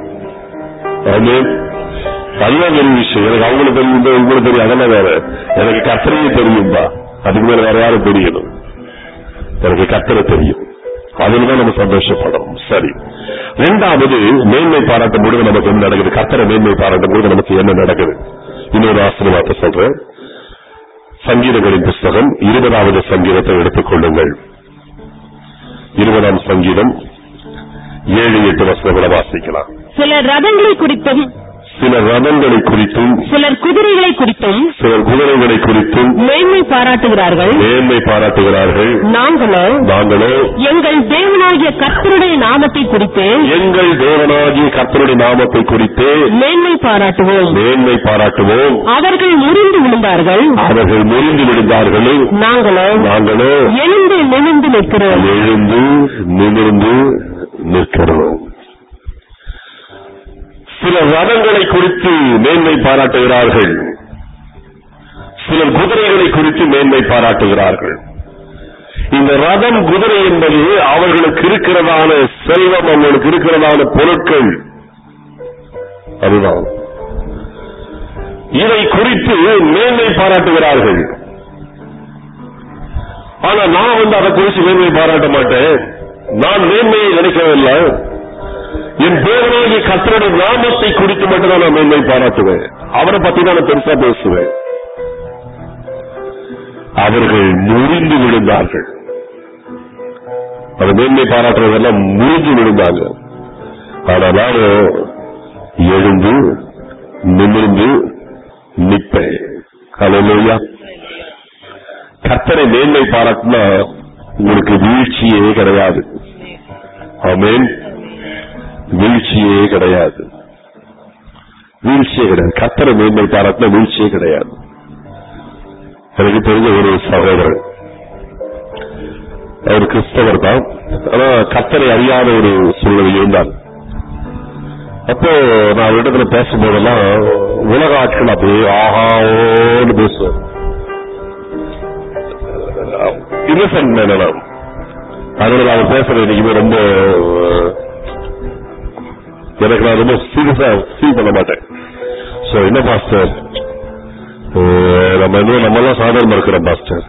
ஆமென். அதுதான் பெரிய விஷயம் எனக்கு அவங்களுக்கு தெரியும் இந்த உங்களுக்கு தெரியும் அதெல்லாம் வேற எனக்கு கத்தரையே தெரியும்பா அதுக்கு மேல வேற யாரும் தெரியணும் எனக்கு கத்தரை தெரியும் அதுல தான் நம்ம சந்தோஷப்படணும் சரி ரெண்டாவது மேன்மை பாராட்டும் பொழுது நமக்கு என்ன நடக்குது கத்தரை மேன்மை பாராட்டும் பொழுது நமக்கு என்ன நடக்குது இன்னொரு ஆசீர்வாதத்தை சொல்றேன் சங்கீதங்களின் புஸ்தகம் இருபதாவது சங்கீதத்தை எடுத்துக் கொள்ளுங்கள் இருபதாம் சங்கீதம் ஏழு எட்டு வசனங்களை வாசிக்கலாம் சிலர் ரதங்களை குறித்தும் சில ரதங்களை குறித்தும் சிலர் குதிரைகளை குறித்தும் சிலர் குதிரைகளை குறித்தும் மேன்மை பாராட்டுகிறார்கள் மேன்மை பாராட்டுகிறார்கள் நாங்களோ நாங்களோ எங்கள் தேவனாகிய கர்த்தருடைய நாமத்தை குறித்து எங்கள் தேவனாகிய கர்த்தருடைய நாமத்தை குறித்து மேன்மை பாராட்டுவோம் மேன்மை பாராட்டுவோம் அவர்கள் முறிந்து விழுந்தார்கள் அவர்கள் முறிந்து விழுந்தார்களே நாங்களோ நாங்களோ எழுந்து நிமிர்ந்து நிற்கிறோம் எழுந்து நிமிர்ந்து நிற்கிறோம் சில ரதங்களை குறித்து மேன்மை பாராட்டுகிறார்கள் சிலர் குதிரைகளை குறித்து மேன்மை பாராட்டுகிறார்கள் இந்த ரதம் குதிரை என்பது அவர்களுக்கு இருக்கிறதான செல்வம் அவர்களுக்கு இருக்கிறதான பொருட்கள் அதுதான் இதை குறித்து மேன்மை பாராட்டுகிறார்கள் ஆனா நான் வந்து அதை குறித்து மேன்மை பாராட்ட மாட்டேன் நான் மேன்மையை நினைக்கவில்லை என் தேவனாகிய கர்த்தருடைய நாமத்தை குறித்து மட்டும்தான் நான் மேன்மை பாராட்டுவேன் அவரை பத்தி தான் நான் பெருசா பேசுவேன் அவர்கள் முறிந்து விழுந்தார்கள் அது மேன்மை பாராட்டுறதெல்லாம் முறிஞ்சு விழுந்தாங்க ஆனா நானும் எழுந்து நிமிர்ந்து நிற்பேன் ஹalleluya கர்த்தரை மேன்மை பாராட்டினா உங்களுக்கு வீழ்ச்சியே கிடையாது ஆமென் வீழ்ச்சியே கிடையாது வீழ்ச்சியே கிடையாது கர்த்தரை மேன்மை பாராட்டினா வீழ்ச்சியே கிடையாது எனக்கு தெரிஞ்ச ஒரு சகோதரர் அவர் கிறிஸ்தவர் தான் ஆனா கர்த்தரை அறியாத ஒரு சூழ்நிலை இருந்தார் அப்போ நான் அவரிடத்துல பேசும்போதெல்லாம் உலக ஆட்கள் அப்படியே ஆஹாவோன்னு பேசுவேன் இன்னசென்ட் மேனலாம் அதனால அவர் பேசுறது இன்னைக்குமே ரொம்ப அஹ், எனக்கு நான் ரொம்ப சீரியஸா ஃபீல் பண்ண மாட்டேன் சோ என்ன பாஸ்டர் அஹ், நம்ம இன்னும் நம்ம எல்லாம் சாதாரணமா இருக்கிறோம் பாஸ்டர்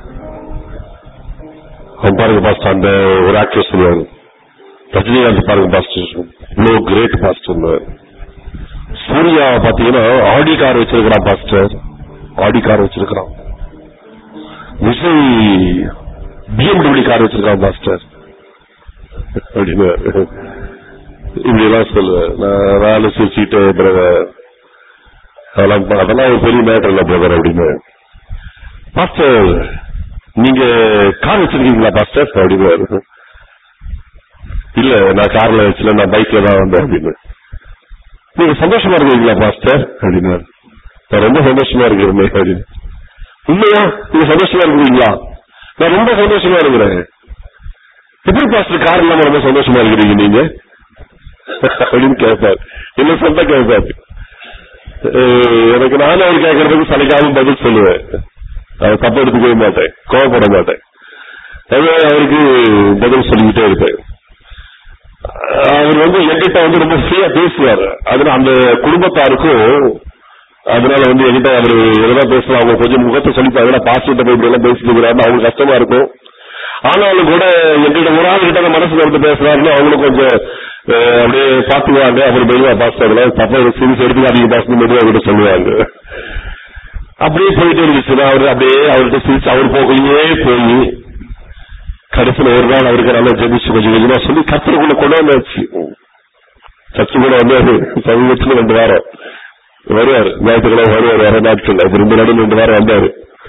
அவன் பாருங்க பாஸ்டர் அந்த ஒரு ஆக்டர் சொல்லுவாரு ரஜினிகாந்த் பாருங்க பாஸ்டர் இவ்வளவு கிரேட் பாஸ்டர் சூர்யா பாத்தீங்கன்னா ஆடி கார் வச்சிருக்கிறான் பாஸ்டர் ஆடி கார் வச்சிருக்கிறான் விஜய் பிஎம்டபிள்யூ கார் வச்சிருக்கான் பாஸ்டர் அப்படின்னு இப்படி எல்லாம் சொல்லுவேன் நான் வேலை சிரிச்சுட்டு பிரதர் அதெல்லாம் அதெல்லாம் ஒரு பெரிய மேட்டர் இல்ல பிரதர் அப்படின்னு பாஸ்டர் நீங்க கார் வச்சிருக்கீங்களா பாஸ்டர் அப்படின்னு இல்ல நான் கார்ல வச்சுல நான் பைக்ல தான் வந்தேன் அப்படின்னு நீங்க சந்தோஷமா இருக்கீங்களா பாஸ்டர் அப்படின்னு நான் ரொம்ப சந்தோஷமா இருக்கிறேன் அப்படின்னு உண்மையா நீங்க சந்தோஷமா இருக்கிறீங்களா நான் ரொம்ப சந்தோஷமா இருக்கிறேன் எப்படி பாஸ்டர் கார் இல்லாம ரொம்ப சந்தோஷமா இருக்கிறீங்க நீங்க அப்படின்னு கேட்பார் என்ன சொல்ல கேட்பார் அஹ் எனக்கு நானும் அவர் கேட்கறதுக்கு சளைக்காம பதில் சொல்லுவேன் அதை தப்பு எடுத்துக்கவே மாட்டேன் கோவப்பட மாட்டேன் அதே அவருக்கு பதில் சொல்லிக்கிட்டே இருப்பேன் அவர் வந்து என்கிட்ட வந்து ரொம்ப ஃப்ரீயா பேசுவார் அதனால அந்த குடும்பத்தாருக்கும் அதனால வந்து என்கிட்ட அவர் எதனா பேசலாம் அவங்க கொஞ்சம் முகத்தை சொல்லிப்பாங்க பாஸ்டர்கிட்ட போய் இப்படி எல்லாம் பேசிட்டு இருக்கிறாரு அவங்களுக்கு கஷ்டமா இருக்கும் ஆனாலும் கூட எங்கிட்ட ஒரு ஆள் கிட்ட மனசுல வந்து பேசுறாருன்னு அவங்களும் கொஞ்சம் அஹ், அப்படியே பாத்துக்குவாங்க அப்புறம் மெதுவா பாஸ்டர் அதெல்லாம் தப்பா சீரியஸ் எடுத்துக்காதீங்க பாஸ்டர் மெதுவா கிட்ட சொல்லுவாங்க அப்படியே போயிட்டு இருந்துச்சுன்னா அவரு அப்படியே அவர்கிட்ட சிரிச்சு அவர் போகலையே போய் கடைசியில ஒரு நாள் அவருக்கு நல்லா ஜெபிச்சு கொஞ்சம் கொஞ்சமா சொல்லி கத்திரக்குள்ள கொண்டு வந்தாச்சு சர்ச்சு கூட வந்தாரு சமீபத்துல ரெண்டு வாரம் வருவார் ஞாயிற்றுக்கிழமை வருவார் வர நாட்கள் அது ரெண்டு நடுவில் ரெண்டு வாரம் வந்தாரு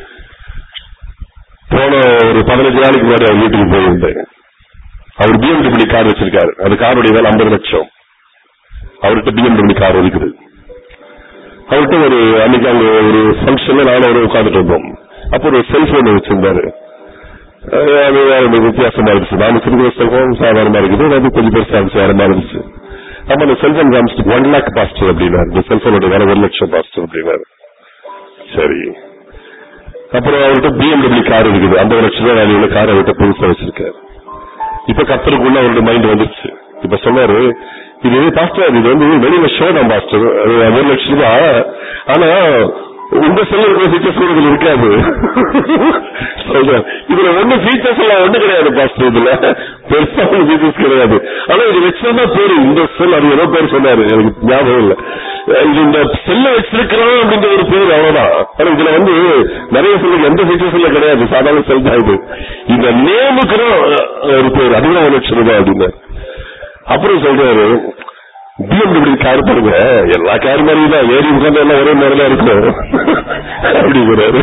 போன ஒரு பதினஞ்சு நாளைக்கு முன்னாடி அவர் வீட்டுக்கு போயிருந்தேன் அவர் பிஎம்டபிள்யூ கார் வச்சிருக்காரு அது காருடைய வேலை ஐம்பது லட்சம் அவர்கிட்ட பிஎம்டபிள்யூ கார் இருக்குது அவர்கிட்ட ஒரு அன்னைக்கு அங்க ஒரு ஃபங்க்ஷன்ல நானும் அவரும் உட்காந்துட்டு இருந்தோம் அப்போ ஒரு செல்போன் வச்சிருந்தாரு அது அது வேற ஒரு வித்தியாசமா இருந்துச்சு நாம வச்சிருக்கிற செல்போன் சாதாரணமா இருக்குது அது கொஞ்சம் பெருசா இருந்துச்சு வேற மாதிரி இருந்துச்சு அப்ப அந்த செல்போன் காமிச்சிட்டு ஒன் லேக் பாஸ்டர் அப்படின்னாரு இந்த செல்போனோட வேலை ஒரு லட்சம் பாஸ்டர் அப்படின்னாரு சரி அப்புறம் அவர்கிட்ட பிஎம்டபிள்யூ கார் இருக்குது ஐம்பது லட்சம் ரூபாய் வேலையுள்ள கார் அவர்கிட்ட புதுசா வச்சிருக்காரு இப்ப கத்தருக்குள்ள அவருடைய மைண்ட் வந்துருச்சு இப்ப சொன்னாரு இது பாஸ்டர் இது வந்து வெளியில ஷோ தான் பாஸ்டர் அது ஒரு லட்சம் ரூபாய் ஆனா உங்க செல்ல இருக்கிற ஃபீச்சர்ஸ் கூட இதுல இருக்காது சொல்றேன். இதுல ஒண்ணு ஃபீச்சர்ஸ் எல்லாம் ஒண்ணு கிடையாது பாஸ்டர் இதுல பெருசா ஒண்ணு ஃபீச்சர்ஸ் கிடையாது ஆனா இது வச்சிருந்தா பேரு இந்த செல் அது ஏதோ பேர் சொன்னாரு எனக்கு ஞாபகம் இல்ல இது இந்த செல்ல வச்சிருக்கிறோம் அப்படின்ற ஒரு பேர் அவ்வளவுதான் ஆனா இதுல வந்து நிறைய செல்லுக்கு எந்த ஃபீச்சர்ஸ் எல்லாம் கிடையாது சாதாரண செல் தான் இது இந்த நேமுக்கு ஒரு பேர் அதுதான் ஒரு லட்சம் ரூபாய் அப்படின்னு அப்புறம் சொல்றாரு பிஎம்டபிள்யூ கார் பாருங்க எல்லா கார் மாதிரி தான் ஏறி உட்கார்ந்து எல்லாம் ஒரே மாதிரிலாம் இருக்கும் அப்படிங்கிறாரு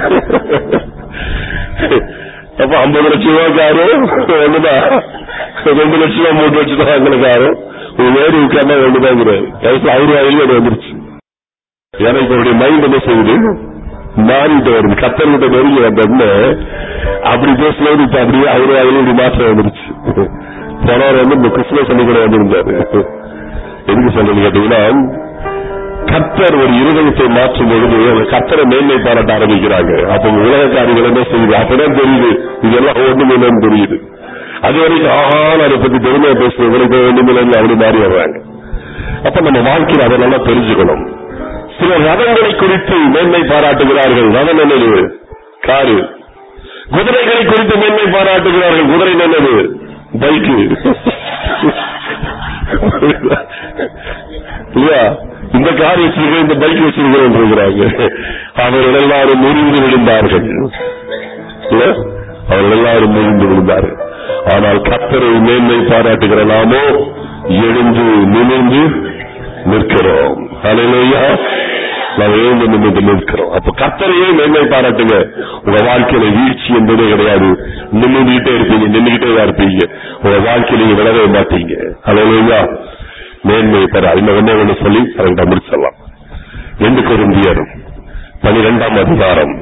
அப்ப ஐம்பது லட்சம் ரூபாய் காரு ஒண்ணுதான் ரெண்டு லட்சம் ரூபாய் மூணு லட்சம் ரூபாய் வாங்கின காரு ஒரு ஏறி உட்கார்ந்தா ஒண்ணுதாங்கிறாரு கடைசியில் அவரு வாயிலும் அது வந்துருச்சு ஏன்னா இப்ப அவருடைய மைண்ட் என்ன செய்யுது மாறிட்டு வருது கத்தர்கிட்ட நெருங்கி வந்தோம்னு அப்படி பேசும்போது இப்ப அப்படியே அவரு வாயிலும் இப்படி மாற்றம் வந்துருச்சு போனவர் வந்து இந்த கிறிஸ்துமஸ் அன்னைக்கு கூட வந்திருந்தாரு எதுக்கு சொல்றேன்னு கேட்டீங்கன்னா கத்தர் ஒரு இருதயத்தை மாற்றும் பொழுது அந்த கத்தரை மேன்மை பாராட்ட ஆரம்பிக்கிறாங்க அப்ப உங்க உலகக்காரிகள் என்ன செய்யுது அப்பதான் தெரியுது இதெல்லாம் ஒண்ணுமில்லைன்னு தெரியுது அது வரைக்கும் ஆஹா அதை பத்தி பெருமையா பேசுறது வரைக்கும் ஒண்ணுமில்லைன்னு அப்படி மாறி வர்றாங்க அப்ப நம்ம வாழ்க்கையில் அதை நல்லா தெரிஞ்சுக்கணும் சில ரதங்களை குறித்து மேன்மை பாராட்டுகிறார்கள் ரதம் என்னது காரு குதிரைகளை குறித்து மேன்மை பாராட்டுகிறார்கள் குதிரை என்னது பைக்கு இல்லையா இந்த கார் வச்சிருக்க இந்த பைக் வச்சிருக்கிறோம் இருக்கிறாங்க அவர்கள் எல்லாரும் முறிந்து விழுந்தார்கள் இல்ல? அவர்கள் எல்லாரும் முறிந்து விழுந்தார்கள் ஆனால் கத்தரை மேன்மை பாராட்டுகிற நாமோ எழுந்து நிமிர்ந்து நிற்கிறோம் அலையிலையா நாம் எழுந்து நிமிர்ந்து நிற்கிறோம் அப்ப கத்தரையே மேன்மை பாராட்டுங்க உங்க வாழ்க்கையில வீழ்ச்சி என்பதே கிடையாது நின்றுகிட்டே இருப்பீங்க நின்றுகிட்டே தான் இருப்பீங்க உங்க வாழ்க்கையில நீங்க விளவே மாட்டீங்க அலையிலையா மேன்மை பெற இன்னும் ஒண்ணே ஒண்ணு சொல்லி அதை முடிச்சிடலாம் ரெண்டு கொருந்தியர் பனிரெண்டாம் அதிகாரம்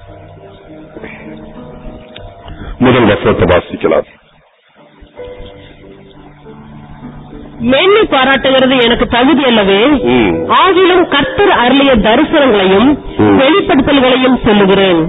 முதல் வசனத்தை வாசிக்கலாம் மேன்மை பாராட்டுகிறது எனக்கு தகுதி அல்லவே ம். ஆகிலும் கர்த்தர் அருளிய தரிசனங்களையும் ம். வெளிப்படுத்தல்களையும் சொல்லுகிறேன்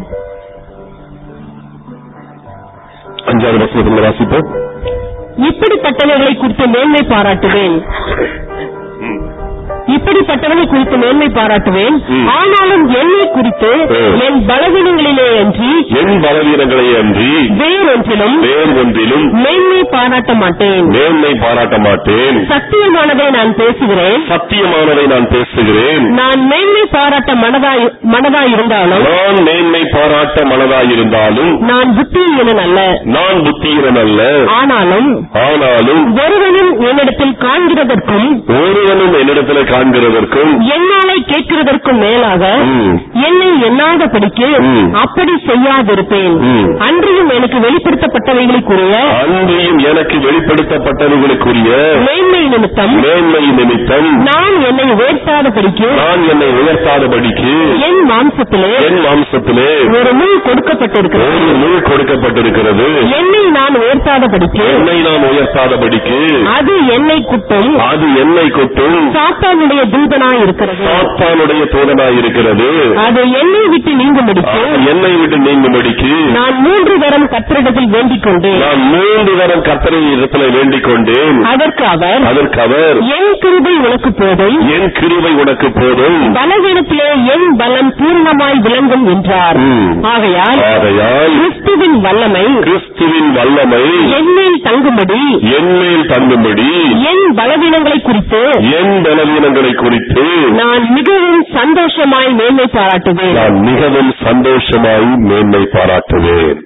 அஞ்சாவது வசனத்துல வாசிப்போம் இப்படிப்பட்டவர்களை குறித்து மேன்மை பாராட்டுவேன் இப்படிப்பட்டவர்களை குறித்து மேன்மை பாராட்டுவேன் ம். ஆனாலும் என்னை குறித்து ம். என் பலவீனங்களிலே அன்றி என் பலவீனங்களை அன்றி வேறொன்றிலும் வேறு ஒன்றிலும் மேன்மை பாராட்ட மாட்டேன் மேன்மை பாராட்ட மாட்டேன் சத்தியமானதை நான் பேசுகிறேன் சத்தியமானதை நான் பேசுகிறேன் நான் மேன்மை பாராட்ட மனதாய் மனதாயிருந்தாலும் நான் மேன்மை பாராட்ட மனதாயிருந்தாலும் நான் புத்தியீனன் அல்ல நான் புத்தியிரன் அல்ல ஆனாலும் ஆனாலும் ஒருவனும் என்னிடத்தில் காண்கிறதற்கும் ஒருவனும் என்னிடத்தில் காண்கிறதற்கும் என்னாலே கேட்கிறதற்கும் மேலாக ம். என்னை எண்ணாதபடிக்கு ம். அப்படி செய்யாதிருப்பேன் ம். அன்றியும் எனக்கு வெளிப்படுத்தப்பட்டவைகளுக்குரிய அன்றியும் எனக்கு வெளிப்படுத்தப்பட்டவர்களுக்குரிய மேன்மை நிமித்தம் மேன்மை நிமித்தம் நான் என்னை உயர்த்தாதபடிக்கு நான் என்னை உயர்த்தாதபடிக்கு என் மாம்சத்திலே என் மாம்சத்திலே ஒரு முள் கொடுக்கப்பட்டிருக்கிறது ஒரு முள் கொடுக்கப்பட்டிருக்கிறது என்னை நான் உயர்த்தாதபடிக்கு என்னை நான் உயர்த்தாதபடிக்கு அது என்னை குட்டும் அது என்னை கொட்டும் சாத்தானுடைய தூதனாய் இருக்கிறது சாத்தானுடைய தோழனாய் இருக்கிறது அது என்னை விட்டு நீங்கும்படிக்கு என்னை விட்டு நீங்கும்படிக்கு நான் மூன்று தரம் கத்திரிடத்தில் வேண்டிக் கொண்டேன் நான் மூன்று தரம் கர்த்தரை இடத்துல வேண்டிக் கொண்டேன் அதற்கு அவர் அதற்கு அவர் என் கிருபை உனக்கு போதும் என் கிருபை உனக்கு போதும் பலவீனத்திலே என் பலம் பூர்ணமாய் விளங்கும் என்றார் ம். ஆகையால் ஆகையால் கிறிஸ்துவின் வல்லமை கிறிஸ்துவின் வல்லமை என்மேல் தங்கும்படி என்மேல் தங்கும்படி என் பலவீனங்களை குறித்து என் பலவீனங்களை குறித்து நான் மிகவும் சந்தோஷமாய் மேன்மை பாராட்டுவேன் நான் மிகவும் சந்தோஷமாய் மேன்மை பாராட்டுவேன்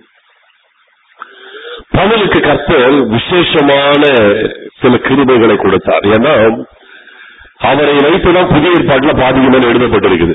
பவுலுக்கு கர்த்தர் விசேஷமான சில கிருபைகளை கொடுத்தார் ஏன்னா அவரை வைத்துதான் புதிய ஏற்பாட்டில் பாதிகள் எழுதப்பட்டிருக்குது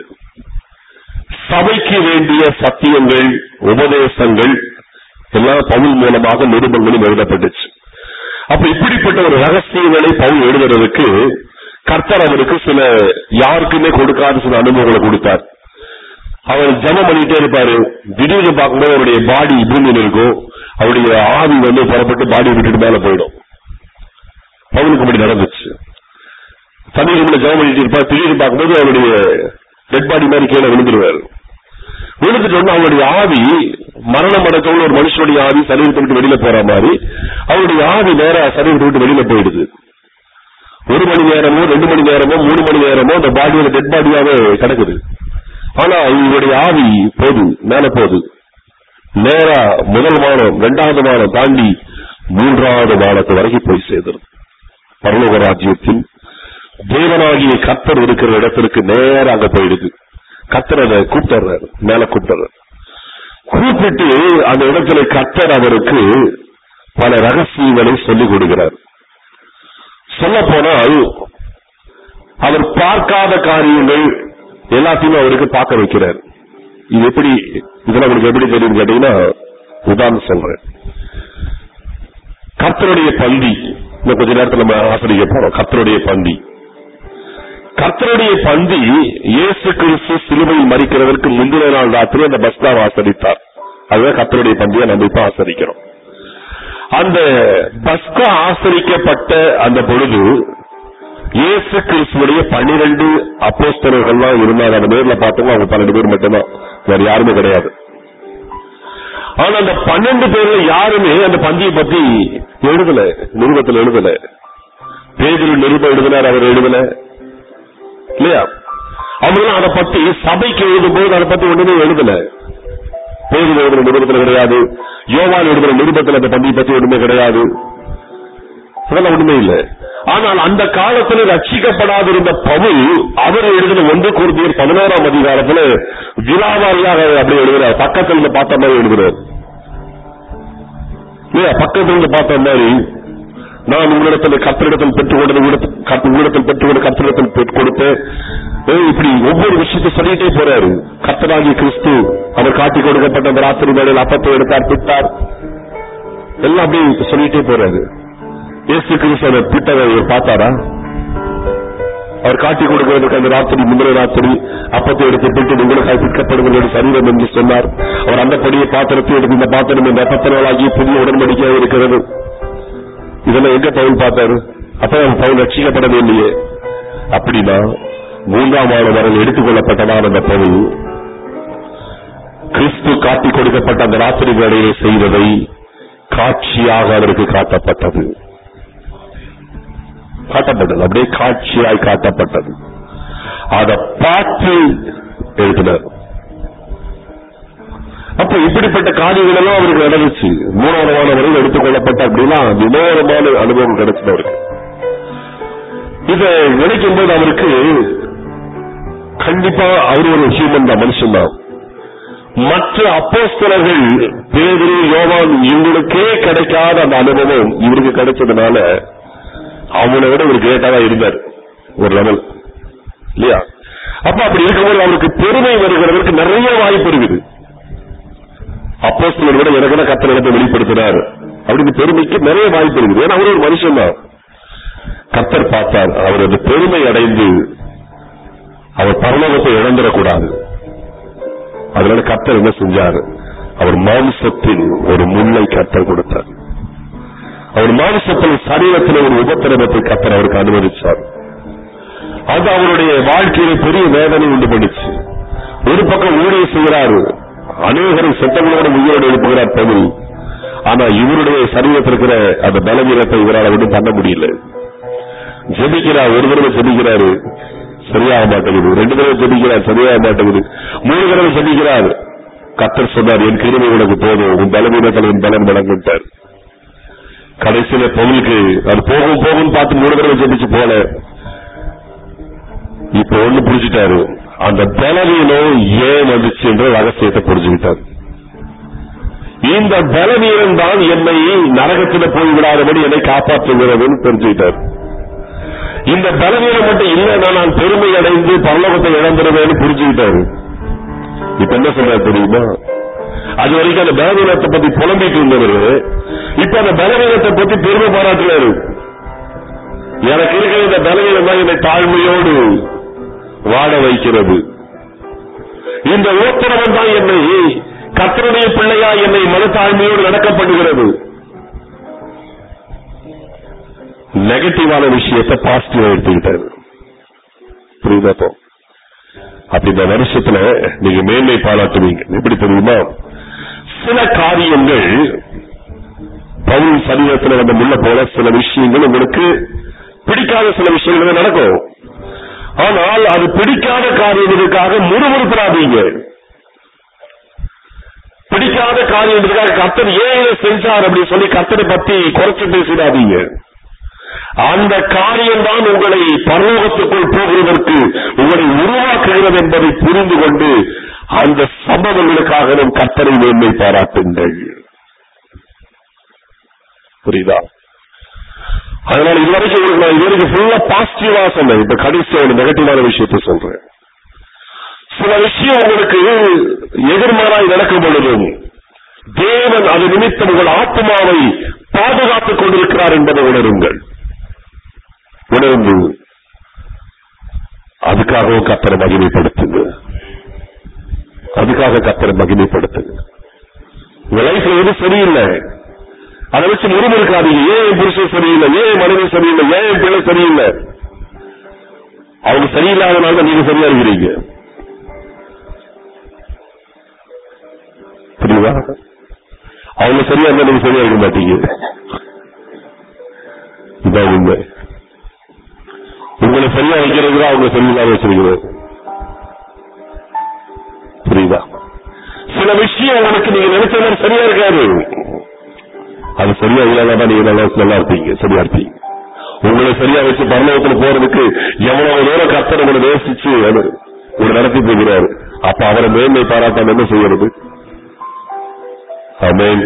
சபைக்கு வேண்டிய சத்தியங்கள் உபதேசங்கள் எல்லாம் பவுல் மூலமாக நிருபங்களும் எழுதப்பட்டுச்சு அப்ப இப்படிப்பட்ட ஒரு ரகசியங்களை பவுல் எழுதுறதுக்கு கர்த்தர் அவருக்கு சில யாருக்குமே கொடுக்காத சில அனுபவங்களை கொடுத்தார் அவர் ஜெபம் பண்ணிட்டே இருப்பாரு திடீர்னு பார்க்கும்போது அவருடைய பாடி பூமியில் இருக்கும் அவருடைய ஆவி வந்து புறப்பட்டு பாடி விட்டுட்டு மேல போயிடும் பவுலுக்கு அப்படி நடந்துச்சு சமீபத்தில் ஜெபம் பண்ணிட்டு இருப்பார் திடீர்னு பார்க்கும்போது அவருடைய டெட் பாடி மாதிரி கீழே விழுந்துருவாரு விழுந்துட்டு உடனே அவருடைய ஆவி மரணம் அடைச்சவங்க ஒரு மனுஷனுடைய ஆவி சரீரத்தை விட்டு வெளியில போற மாதிரி அவருடைய ஆவி நேரா சரீரத்தை விட்டு வெளியில போயிடுது ஒரு மணி நேரமோ ரெண்டு மணி நேரமோ மூணு மணி நேரமோ அந்த பாடியோட டெட் பாடியாவே கிடக்குது ஆனா இவருடைய ஆவி போகுது மேல போகுது நேரா முதல் வானம் இரண்டாவது வானம் தாண்டி மூன்றாவது வானத்து வரைக்கும் போய் சேர்ந்துரும் பரலோக ராஜ்யத்தில் தேவனாகிய கத்தர் இருக்கிற இடத்திற்கு நேரா அங்க போயிடுது கத்தர் அதை கூப்பிட்டுறாரு மேல கூப்பிட்டுறாரு கூப்பிட்டு அந்த இடத்துல கத்தர் அவருக்கு பல ரகசியங்களை சொல்லிக் கொடுக்கிறார் சொல்ல போனால் அவர் பார்க்காத காரியங்கள் எல்லாத்தையுமே அவருக்கு பார்க்க வைக்கிறார் இது எப்படி இதெல்லாம் உங்களுக்கு எப்படி தெரியும் கேட்டீங்கன்னா உதாரணம் சொல்றேன் கர்த்தருடைய பந்தி இன்னும் கொஞ்ச நேரத்தில் நம்ம ஆசிரிக்க போறோம் கர்த்தருடைய பந்தி கர்த்தருடைய பந்தி இயேசு கிறிஸ்து சிலுவையில் மறிக்கிறதற்கு முந்தின நாள் ராத்திரி அந்த பஸ்தாவை ஆசரித்தார் அதுதான் கர்த்தருடைய பந்தியை நம்ம இப்ப ஆசரிக்கிறோம் அந்த பஸ்கா ஆசரிக்கப்பட்ட அந்த பொழுது இயேசு கிறிஸ்துடைய பன்னிரண்டு அப்போஸ்தலர்கள்லாம் இருந்தாங்க அந்த நேர்ல பார்த்தவங்க அவங்க பன்னெண்டு பேர் மட்டும்தான் வேற யாருமே கிடையாது ஆனா அந்த பன்னெண்டு பேர்ல யாருமே அந்த பந்தியை பத்தி எழுதல நிருபத்தில் எழுதல பேதில் நிருபம் எழுதினார் அவர் எழுதல இல்லையா அவங்களும் அதை பத்தி சபைக்கு எழுதும்போது அதை பத்தி ஒண்ணுமே எழுதல பேதில் எழுதுற நிருபத்தில் கிடையாது யோவான் எழுதுற நிருபத்தில் அந்த பந்தியை பத்தி ஒண்ணுமே கிடையாது அதெல்லாம் ஒண்ணுமே இல்ல ஆனால் அந்த காலத்துல ரட்சிக்கப்படாதிருந்த பவுல் அவர் எழுதின ஒன்று குருதியர் பதினோராம் அதிகாரத்துல விழாவாரியாக அப்படி எழுதுறார் பக்கத்துல இருந்து பார்த்த மாதிரி எழுதுறார் இல்லையா பக்கத்துல இருந்து பார்த்த மாதிரி நான் உங்களிடத்தில் கத்திரிடத்தில் பெற்றுக் கொண்டது உங்களிடத்தில் கத்து- உங்களிடத்தில் பெற்றுக்கொண்ட கத்திரிடத்தில் பெற்றுக் கொடுத்தேன் ஏய், இப்படி ஒவ்வொரு விஷயத்தை சொல்லிட்டே போறாரு கத்தராகிய கிறிஸ்து அவர் காட்டி கொடுக்கப்பட்ட அந்த ராத்திரி வேளையில் அப்பத்தை எடுத்தார் பிட்டார் எல்லாம் அப்படியே சொல்லிட்டே போறாரு இயேசு கிறிஸ்து அந்த பிட்டரை இவர் பார்த்தாரா அவர் காட்டி கொடுக்கிறதுக்கு அந்த ராத்திரி முந்தின ராத்திரி அப்பத்தை எடுத்து பிட்டு உங்களுக்காக பிற்கப்படுவதோட சரீரம் என்று சொன்னார் அவர் அந்த படியை பாத்திரத்தை எடுத்து இந்த பாத்திரம் இந்த பத்திரங்களாகி புதிய உடன்படிக்கையாக இருக்கிறது இதெல்லாம் எங்க பவுல் பார்த்தாரு அப்ப அவன் பவுல் ரட்சிக்கப்படவே இல்லையே அப்படின்னா மூன்றாம் ஆண்டு வரல் எடுத்துக்கொள்ளப்பட்டதான அந்த பவுல் கிறிஸ்து காட்டி கொடுக்கப்பட்ட அந்த ராத்திரி வேலையை செய்ததை காட்சியாக அவருக்கு காட்டப்பட்டது காட்டப்பட்டது அப்படியே காட்சியாய் காட்டப்பட்டது அதை பார்த்து எழுதினார் அப்ப இப்படிப்பட்ட காரியங்கள் எல்லாம் அவருக்கு நடந்துச்சு மூணாவதான வரையில் எடுத்துக்கொள்ளப்பட்ட அப்படின்னா வினோதமான அனுபவம் கிடைச்சது அவருக்கு இதை நினைக்கும் போது அவருக்கு கண்டிப்பா அவர் ஒரு ஹியூமன் தான் மனுஷன் தான் மற்ற அப்போஸ்தலர்கள் பேரு யோவான் இவங்களுக்கே கிடைக்காத அந்த அனுபவம் இவருக்கு கிடைச்சதுனால அவனை விட ஒரு கிரேட்டா தான் இருந்தார் ஒரு லெவல் இல்லையா அப்ப அப்படி இருக்கும்போது அவருக்கு பெருமை வருகிறதற்கு நிறைய வாய்ப்பு இருக்குது அப்போ விட எனக்கு கத்தர் இடத்தை வெளிப்படுத்தினார் அப்படின்னு பெருமைக்கு நிறைய வாய்ப்பு இருக்குது ஏன்னா அவர் ஒரு மனுஷன் தான் கத்தர் பார்த்தார் அவர் அந்த பெருமை அடைந்து அவர் பரலோகத்தை இழந்துடக்கூடாது அதனால கத்தர் என்ன செஞ்சார் அவர் மாம்சத்தில் ஒரு முல்லை கத்தர் கொடுத்தார் அவர் மாம்சத்தில் சரீரத்தில் ஒரு உபத்திரவத்தை கத்தர் அவருக்கு அனுமதிச்சார் அது அவருடைய வாழ்க்கையில பெரிய வேதனை உண்டு பண்ணிச்சு ஒரு பக்கம் ஊழிய செய்கிறாரு அநேகரை செத்தங்களோட உயிரோடு எழுப்புகிறார் தமிழ் ஆனா இவருடைய சரீரத்தில் இருக்கிற அந்த பலவீனத்தை இவரால் ஒன்றும் பண்ண முடியல ஜெபிக்கிறார் ஒரு தடவை ஜெபிக்கிறாரு சரியாக மாட்டேங்குது ரெண்டு தடவை ஜெபிக்கிறார் சரியாக மாட்டேங்குது மூணு தடவை ஜெபிக்கிறார் கத்தர் சொன்னார் என் கிருமி உனக்கு போதும் உன் பலவீனத்தில் என் பலன் வழங்கிட்டார் கடைசியில பவுலுக்கு அது போகும் போகும் பார்த்து மூணு தடவை ஜெபிச்சு போல இப்ப ஒண்ணு புரிஞ்சுட்டாரு அந்த பலவீனம் ஏன் வந்துச்சு என்ற ரகசியத்தை புரிஞ்சுக்கிட்டார் இந்த பலவீனம் தான் என்னை நரகத்தில் போய் விடாதபடி என்னை காப்பாற்றுகிறதுன்னு தெரிஞ்சுக்கிட்டார் இந்த பலவீனம் மட்டும் இல்லைன்னா நான் பெருமை அடைந்து பரலோகத்தை இழந்துருவேன்னு புரிஞ்சுக்கிட்டாரு இப்ப என்ன சொல்றாரு தெரியுமா அது வரைக்கும் அந்த பலவீனத்தை பத்தி புலம்பிட்டு இருந்தவரு இப்ப அந்த பலவீனத்தை பத்தி பெருமை பாராட்டுறாரு எனக்கு இருக்கிற இந்த பலவீனம் தான் என்னை தாழ்மையோடு வாட வைக்கிறது இந்த ஓத்திரவன் தான் என்னை கத்தருடைய பிள்ளையா என்னை மனத்தாழ்மையோடு நடக்கப்படுகிறது நெகட்டிவான விஷயத்தை பாசிட்டிவா எடுத்துக்கிட்டாரு புரியுதா இப்போ அப்படி இந்த வருஷத்துல நீங்க மேன்மை பாராட்டுவீங்க எப்படி தெரியுமா சில காரியங்கள் பவுல் சரீரத்தில் வந்து முள்ள போல சில விஷயங்கள் உங்களுக்கு பிடிக்காத சில விஷயங்கள் நடக்கும் ஆனால் அது பிடிக்காத காரியங்களுக்காக முறுமுறுப்படாதீங்க பிடிக்காத காரியங்களுக்காக கர்த்தர் ஏன் இதை செஞ்சார் அப்படின்னு சொல்லி கர்த்தரை பத்தி குறைச்சு பேசிடாதீங்க அந்த காரியம்தான் உங்களை பரலோகத்துக்குள் போகிறதற்கு உங்களை உருவாக்குகிறது என்பதை புரிந்து கொண்டு அந்த சம்பவங்களுக்காக நம் கர்த்தரை மேன்மை பாராட்டுங்கள் புரியுதா அதனால இதுவரைக்கும் உங்களுக்கு நான் இதுவரைக்கும் ஃபுல்லா பாசிட்டிவா சொன்னேன் இப்ப கடைசியா ஒரு நெகட்டிவான விஷயத்தை சொல்றேன் சில விஷயம் உங்களுக்கு எதிர்மாறாய் நடக்கும் பொழுதும் தேவன் அது நிமித்தம் உங்கள் ஆத்மாவை பாதுகாத்துக் கொண்டிருக்கிறார் என்பதை உணருங்கள் உணர்ந்து அதுக்காகவும் கத்தரை மகிமைப்படுத்துங்க அதுக்காக கத்தரை மகிமைப்படுத்துங்க உங்க லைஃப்ல எது சரியில்லை அதை வச்சு முறுமுறுக்காதீங்க ஏன் என் புருஷன் சரியில்லை ஏன் என் மனைவி சரியில்லை ஏன் என் பிள்ளை சரியில்லை அவங்க சரியில்லாதனால நீங்க சரியா இருக்கிறீங்க புரியுதா அவங்க சரியா இருந்தா நீங்க சரியா இருக்க மாட்டீங்க இதான் உண்மை உங்களை சரியா வைக்கிறது தான் அவங்க சரியில்லாம வச்சிருக்கிறது புரியுதா சில விஷயம் உங்களுக்கு நீங்க நினைச்ச மாதிரி சரியா இருக்காது அது சரியா இல்லாதான் நீங்க நல்லா நல்லா இருப்பீங்க சரியா இருப்பீங்க உங்களை சரியா வச்சு பரலோகத்துல போறதுக்கு எவ்வளவு தூரம் கர்த்தர் உங்களை நேசிச்சு அது உங்களை நடத்தி போகிறாரு அப்ப அவரை மேன்மை பாராட்டாம என்ன செய்யறது ஆமென்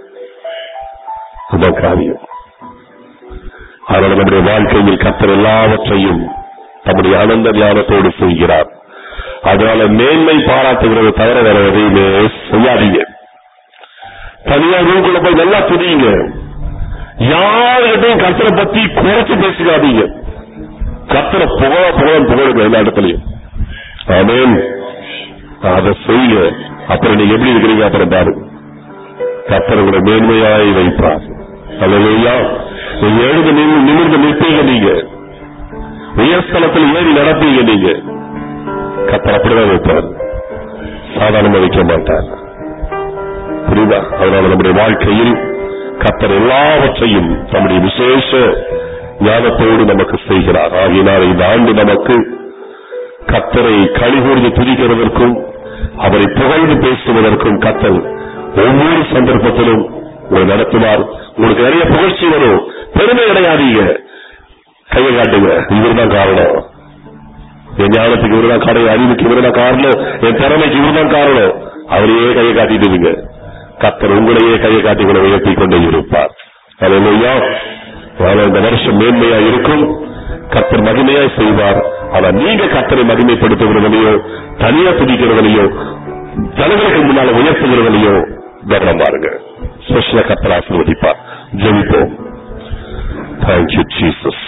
அதான் காரியம் அதனால நம்முடைய வாழ்க்கையில் கத்தர் எல்லாவற்றையும் தம்முடைய ஆனந்த ஞானத்தோடு செய்கிறார் அதனால மேன்மை பாராட்டுகிறத தவிர வேற எதையுமே செய்யாதீங்க தனியா ரூம்குள்ள போய் நல்லா துதியுங்க யாருகிட்டையும் கத்தரை பத்தி குறைச்சு பேசிக்காதீங்க கத்தரை புகழ புகழ புகழுங்க எல்லா இடத்துலயும் ஆமேன் அதை செய்யுங்க அப்புறம் நீங்க எப்படி இருக்கிறீங்க அப்புறம் பாருங்க கத்தர் உங்களை மேன்மையாய் வைப்பார் அல்லையா நீங்க எழுந்து நின்று நிமிர்ந்து நிற்பீங்க நீங்க உயர்ஸ்தலத்தில் ஏறி நடப்பீங்க நீங்க கத்தர் அப்படிதான் வைப்பார் சாதாரணமா வைக்க மாட்டார் புரியுதா அதனால நம்முடைய வாழ்க்கையில் கத்தர் எல்லாவற்றையும் நம்முடைய விசேஷ ஞானத்தோடு நமக்கு செய்கிறார் ஆகினால் இந்த ஆண்டு நமக்கு கத்தரை கழிகூர்ந்து துதிக்கிறதற்கும் அவரை புகழ்ந்து பேசுவதற்கும் கத்தல் ஒவ்வொரு சந்தர்ப்பத்திலும் உங்களை நடத்துவார் உங்களுக்கு நிறைய புகழ்ச்சி வரும் பெருமை அடையாதீங்க கையை காட்டுங்க இவர்தான் காரணம் என் ஞானத்துக்கு இவர்தான் காரணம் என் அறிவுக்கு இவர்தான் காரணம் என் திறமைக்கு இவர்தான் காரணம் அவரையே கையை காட்டிட்டு கத்தர் உங்களையே கையை காட்டி உங்களை உயர்த்தி கொண்டே இருப்பார் அதனால இந்த வருஷம் மேன்மையா இருக்கும் கத்தர் மகிமையாய் செய்வார் ஆனா நீங்க கத்தரை மகிமைப்படுத்துகிறவனையோ தனியா துதிக்கிறவனையோ ஜனங்களுக்கு முன்னால உயர்த்துகிறவனையோ கவனம் பாருங்க ஸ்பெஷலா கத்தர் ஆசீர்வதிப்பார் ஜெபிப்போம் தேங்க்யூ ஜீசஸ்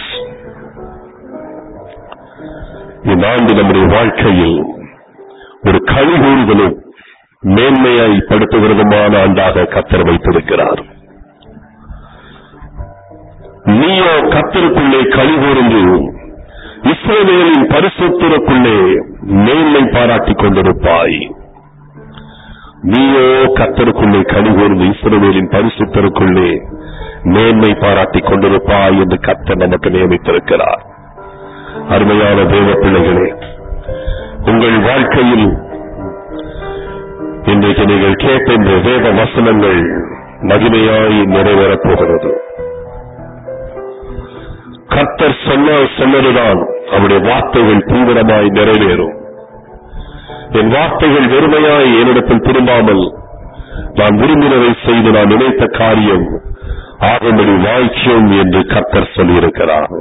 இந்த ஆண்டு நம்முடைய வாழ்க்கையில் ஒரு கழிகூறுதலும் மேன்மையாய் படுத்துகிறதுமான ஆண்டாக கத்தர் வைத்திருக்கிறார் நீயோ கத்தருக்குள்ளே கழிகூர்ந்து இஸ்ரவேலின் பரிசுத்தருக்குள்ளே மேன்மை பாராட்டிக் கொண்டிருப்பாய் நீயோ கத்தருக்குள்ளே கழிகூர்ந்து இஸ்ரவேலின் பரிசுத்தருக்குள்ளே மேன்மை பாராட்டிக் கொண்டிருப்பாய் என்று கத்தர் நமக்கு நியமித்திருக்கிறார் அருமையான தேவ பிள்ளைகளே உங்கள் வாழ்க்கையில் இன்றைக்கு நீங்கள் கேட்ட இந்த வேத வசனங்கள் மகிமையாய் நிறைவேறப் போகிறது கர்த்தர் சொன்ன சொன்னதுதான் அவருடைய வார்த்தைகள் தீவிரமாய் நிறைவேறும் என் வார்த்தைகள் வெறுமையாய் என்னிடத்தில் திரும்பாமல் நான் விரும்பினதை செய்து நான் நினைத்த காரியம் ஆகும்படி வாய்ச்சியம் என்று கர்த்தர் சொல்லியிருக்கிறார்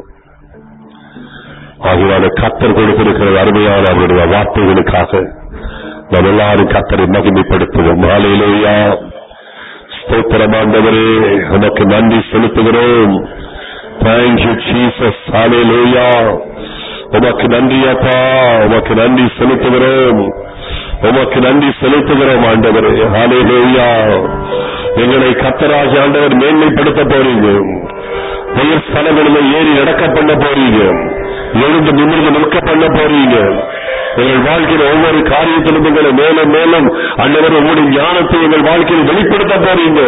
ஆகியவான கர்த்தர் கொடுத்திருக்கிற அருமையான அவருடைய வார்த்தைகளுக்காக நாம் எல்லாரும் கர்த்தரை மகிமைப்படுத்துவோம் ஆலையிலேயா ஸ்தோத்திரமாண்டவரே உனக்கு நன்றி செலுத்துகிறோம் தேங்க்யூ ஜீசஸ் ஹalleluya உமக்கு நன்றி அப்பா உமக்கு நன்றி செலுத்துகிறோம் உமக்கு நன்றி செலுத்துகிறோம் ஆண்டவரே ஹalleluya எங்களை கத்தராகி ஆண்டவர் மேன்மைப்படுத்த போறீங்க உயர் ஸ்தலங்களில் ஏறி நடக்க பண்ண போறீங்க எழுந்து நிமிர்ந்து நிற்க பண்ண போறீங்க எங்கள் வாழ்க்கையில் ஒவ்வொரு காரியத்திலும் எங்களை மேலும் மேலும் ஆண்டவர் உங்களுடைய ஞானத்தை எங்கள் வாழ்க்கையில் வெளிப்படுத்த போறீங்க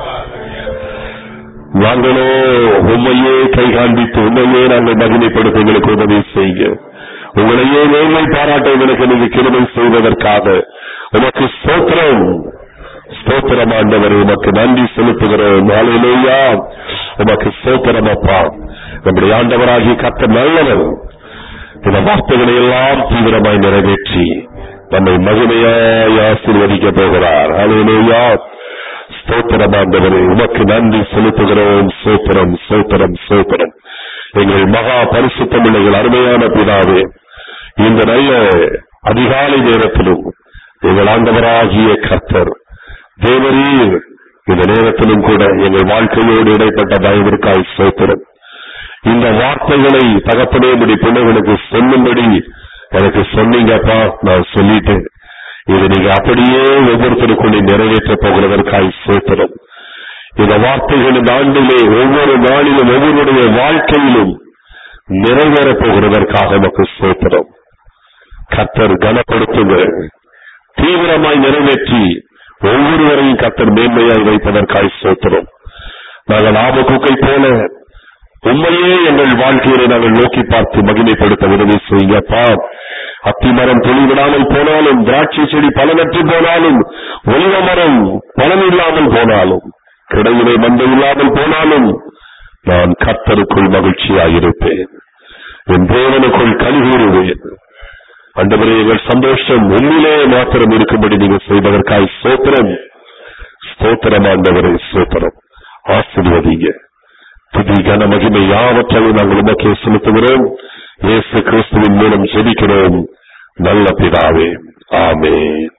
நாங்களோ உண்மையே கை காண்பித்து உண்மையே நாங்கள் மகிமைப்படுத்த எங்களுக்கு உதவி செய்யுங்க உங்களையே மேன்மை பாராட்ட எங்களுக்கு நீங்க கிருமை செய்வதற்காக உமக்கு ஸ்தோத்திரம் ஸ்தோத்திரம் ஆண்டவர் உமக்கு நன்றி செலுத்துகிறோம் நாளையிலேயா உமக்கு ஸ்தோத்திரம் அப்பா நம்முடைய ஆண்டவராகிய கத்த நல்லவர் இந்த வார்த்தைகளை எல்லாம் தீவிரமாய் நிறைவேற்றி நம்மை மகிமையாய் ஆசீர்வதிக்க போகிறார் அலையிலேயா ஸ்தோத்திரம் ஆண்டவரே உமக்கு நன்றி செலுத்துகிறோம் சோத்திரம் சோத்திரம் சோத்திரம் எங்கள் மகா பரிசுத்தமில்லைகள் அருமையான பிதாவே இந்த நல்ல அதிகாலை நேரத்திலும் எங்கள் ஆண்டவராகிய கர்த்தர் தேவரீர் இந்த நேரத்திலும் கூட எங்கள் வாழ்க்கையோடு இடைப்பட்ட தயவிற்காய் சோத்திரம் இந்த வார்த்தைகளை தகப்பனே முடி பிள்ளைகளுக்கு சொல்லும்படி எனக்கு சொன்னீங்கப்பா நான் சொல்லிட்டேன் இது நீங்க அப்படியே ஒவ்வொருத்தருக்குள்ளே நிறைவேற்ற போகிறதற்காய் சோத்திரம் இந்த வார்த்தைகள் இந்த ஆண்டிலே ஒவ்வொரு நாளிலும் ஒவ்வொருடைய வாழ்க்கையிலும் நிறைவேறப் போகிறதற்காக நமக்கு சோத்திரம் கத்தர் கனப்படுத்துங்க தீவிரமாய் நிறைவேற்றி ஒவ்வொருவரையும் கத்தர் மேன்மையாய் வைப்பதற்காய் சோத்திரம் நாங்கள் ஆபகுக்கை போல உண்மையே எங்கள் வாழ்க்கையிலே நாங்கள் நோக்கி பார்த்து மகிமைப்படுத்த உதவி செய்யுங்கப்பா அத்திமரம் தொழிவிடாமல் போனாலும் திராட்சை செடி பலனற்று போனாலும் ஒலிவ மரம் பலன் இல்லாமல் போனாலும் கிடையிலே மந்தை இல்லாமல் போனாலும் நான் கத்தருக்குள் மகிழ்ச்சியாயிருப்பேன் என் தேவனுக்குள் கலிகூறுவேன் அண்டவரே எங்கள் சந்தோஷம் உண்மையிலே மாத்திரம் இருக்கும்படி நீங்கள் செய்வதற்காய் சோத்திரம் ஸ்தோத்திரம் ஆண்டவரே சோத்திரம் ஆசிர்வதிங்க துதி கன மகிமை யாவற்றையும் நாங்கள் உமக்கே செலுத்துகிறோம் இயேசு கிறிஸ்துவின் மூலம் ஜெபிக்கிறோம் நல்ல பிதாவே ஆமென்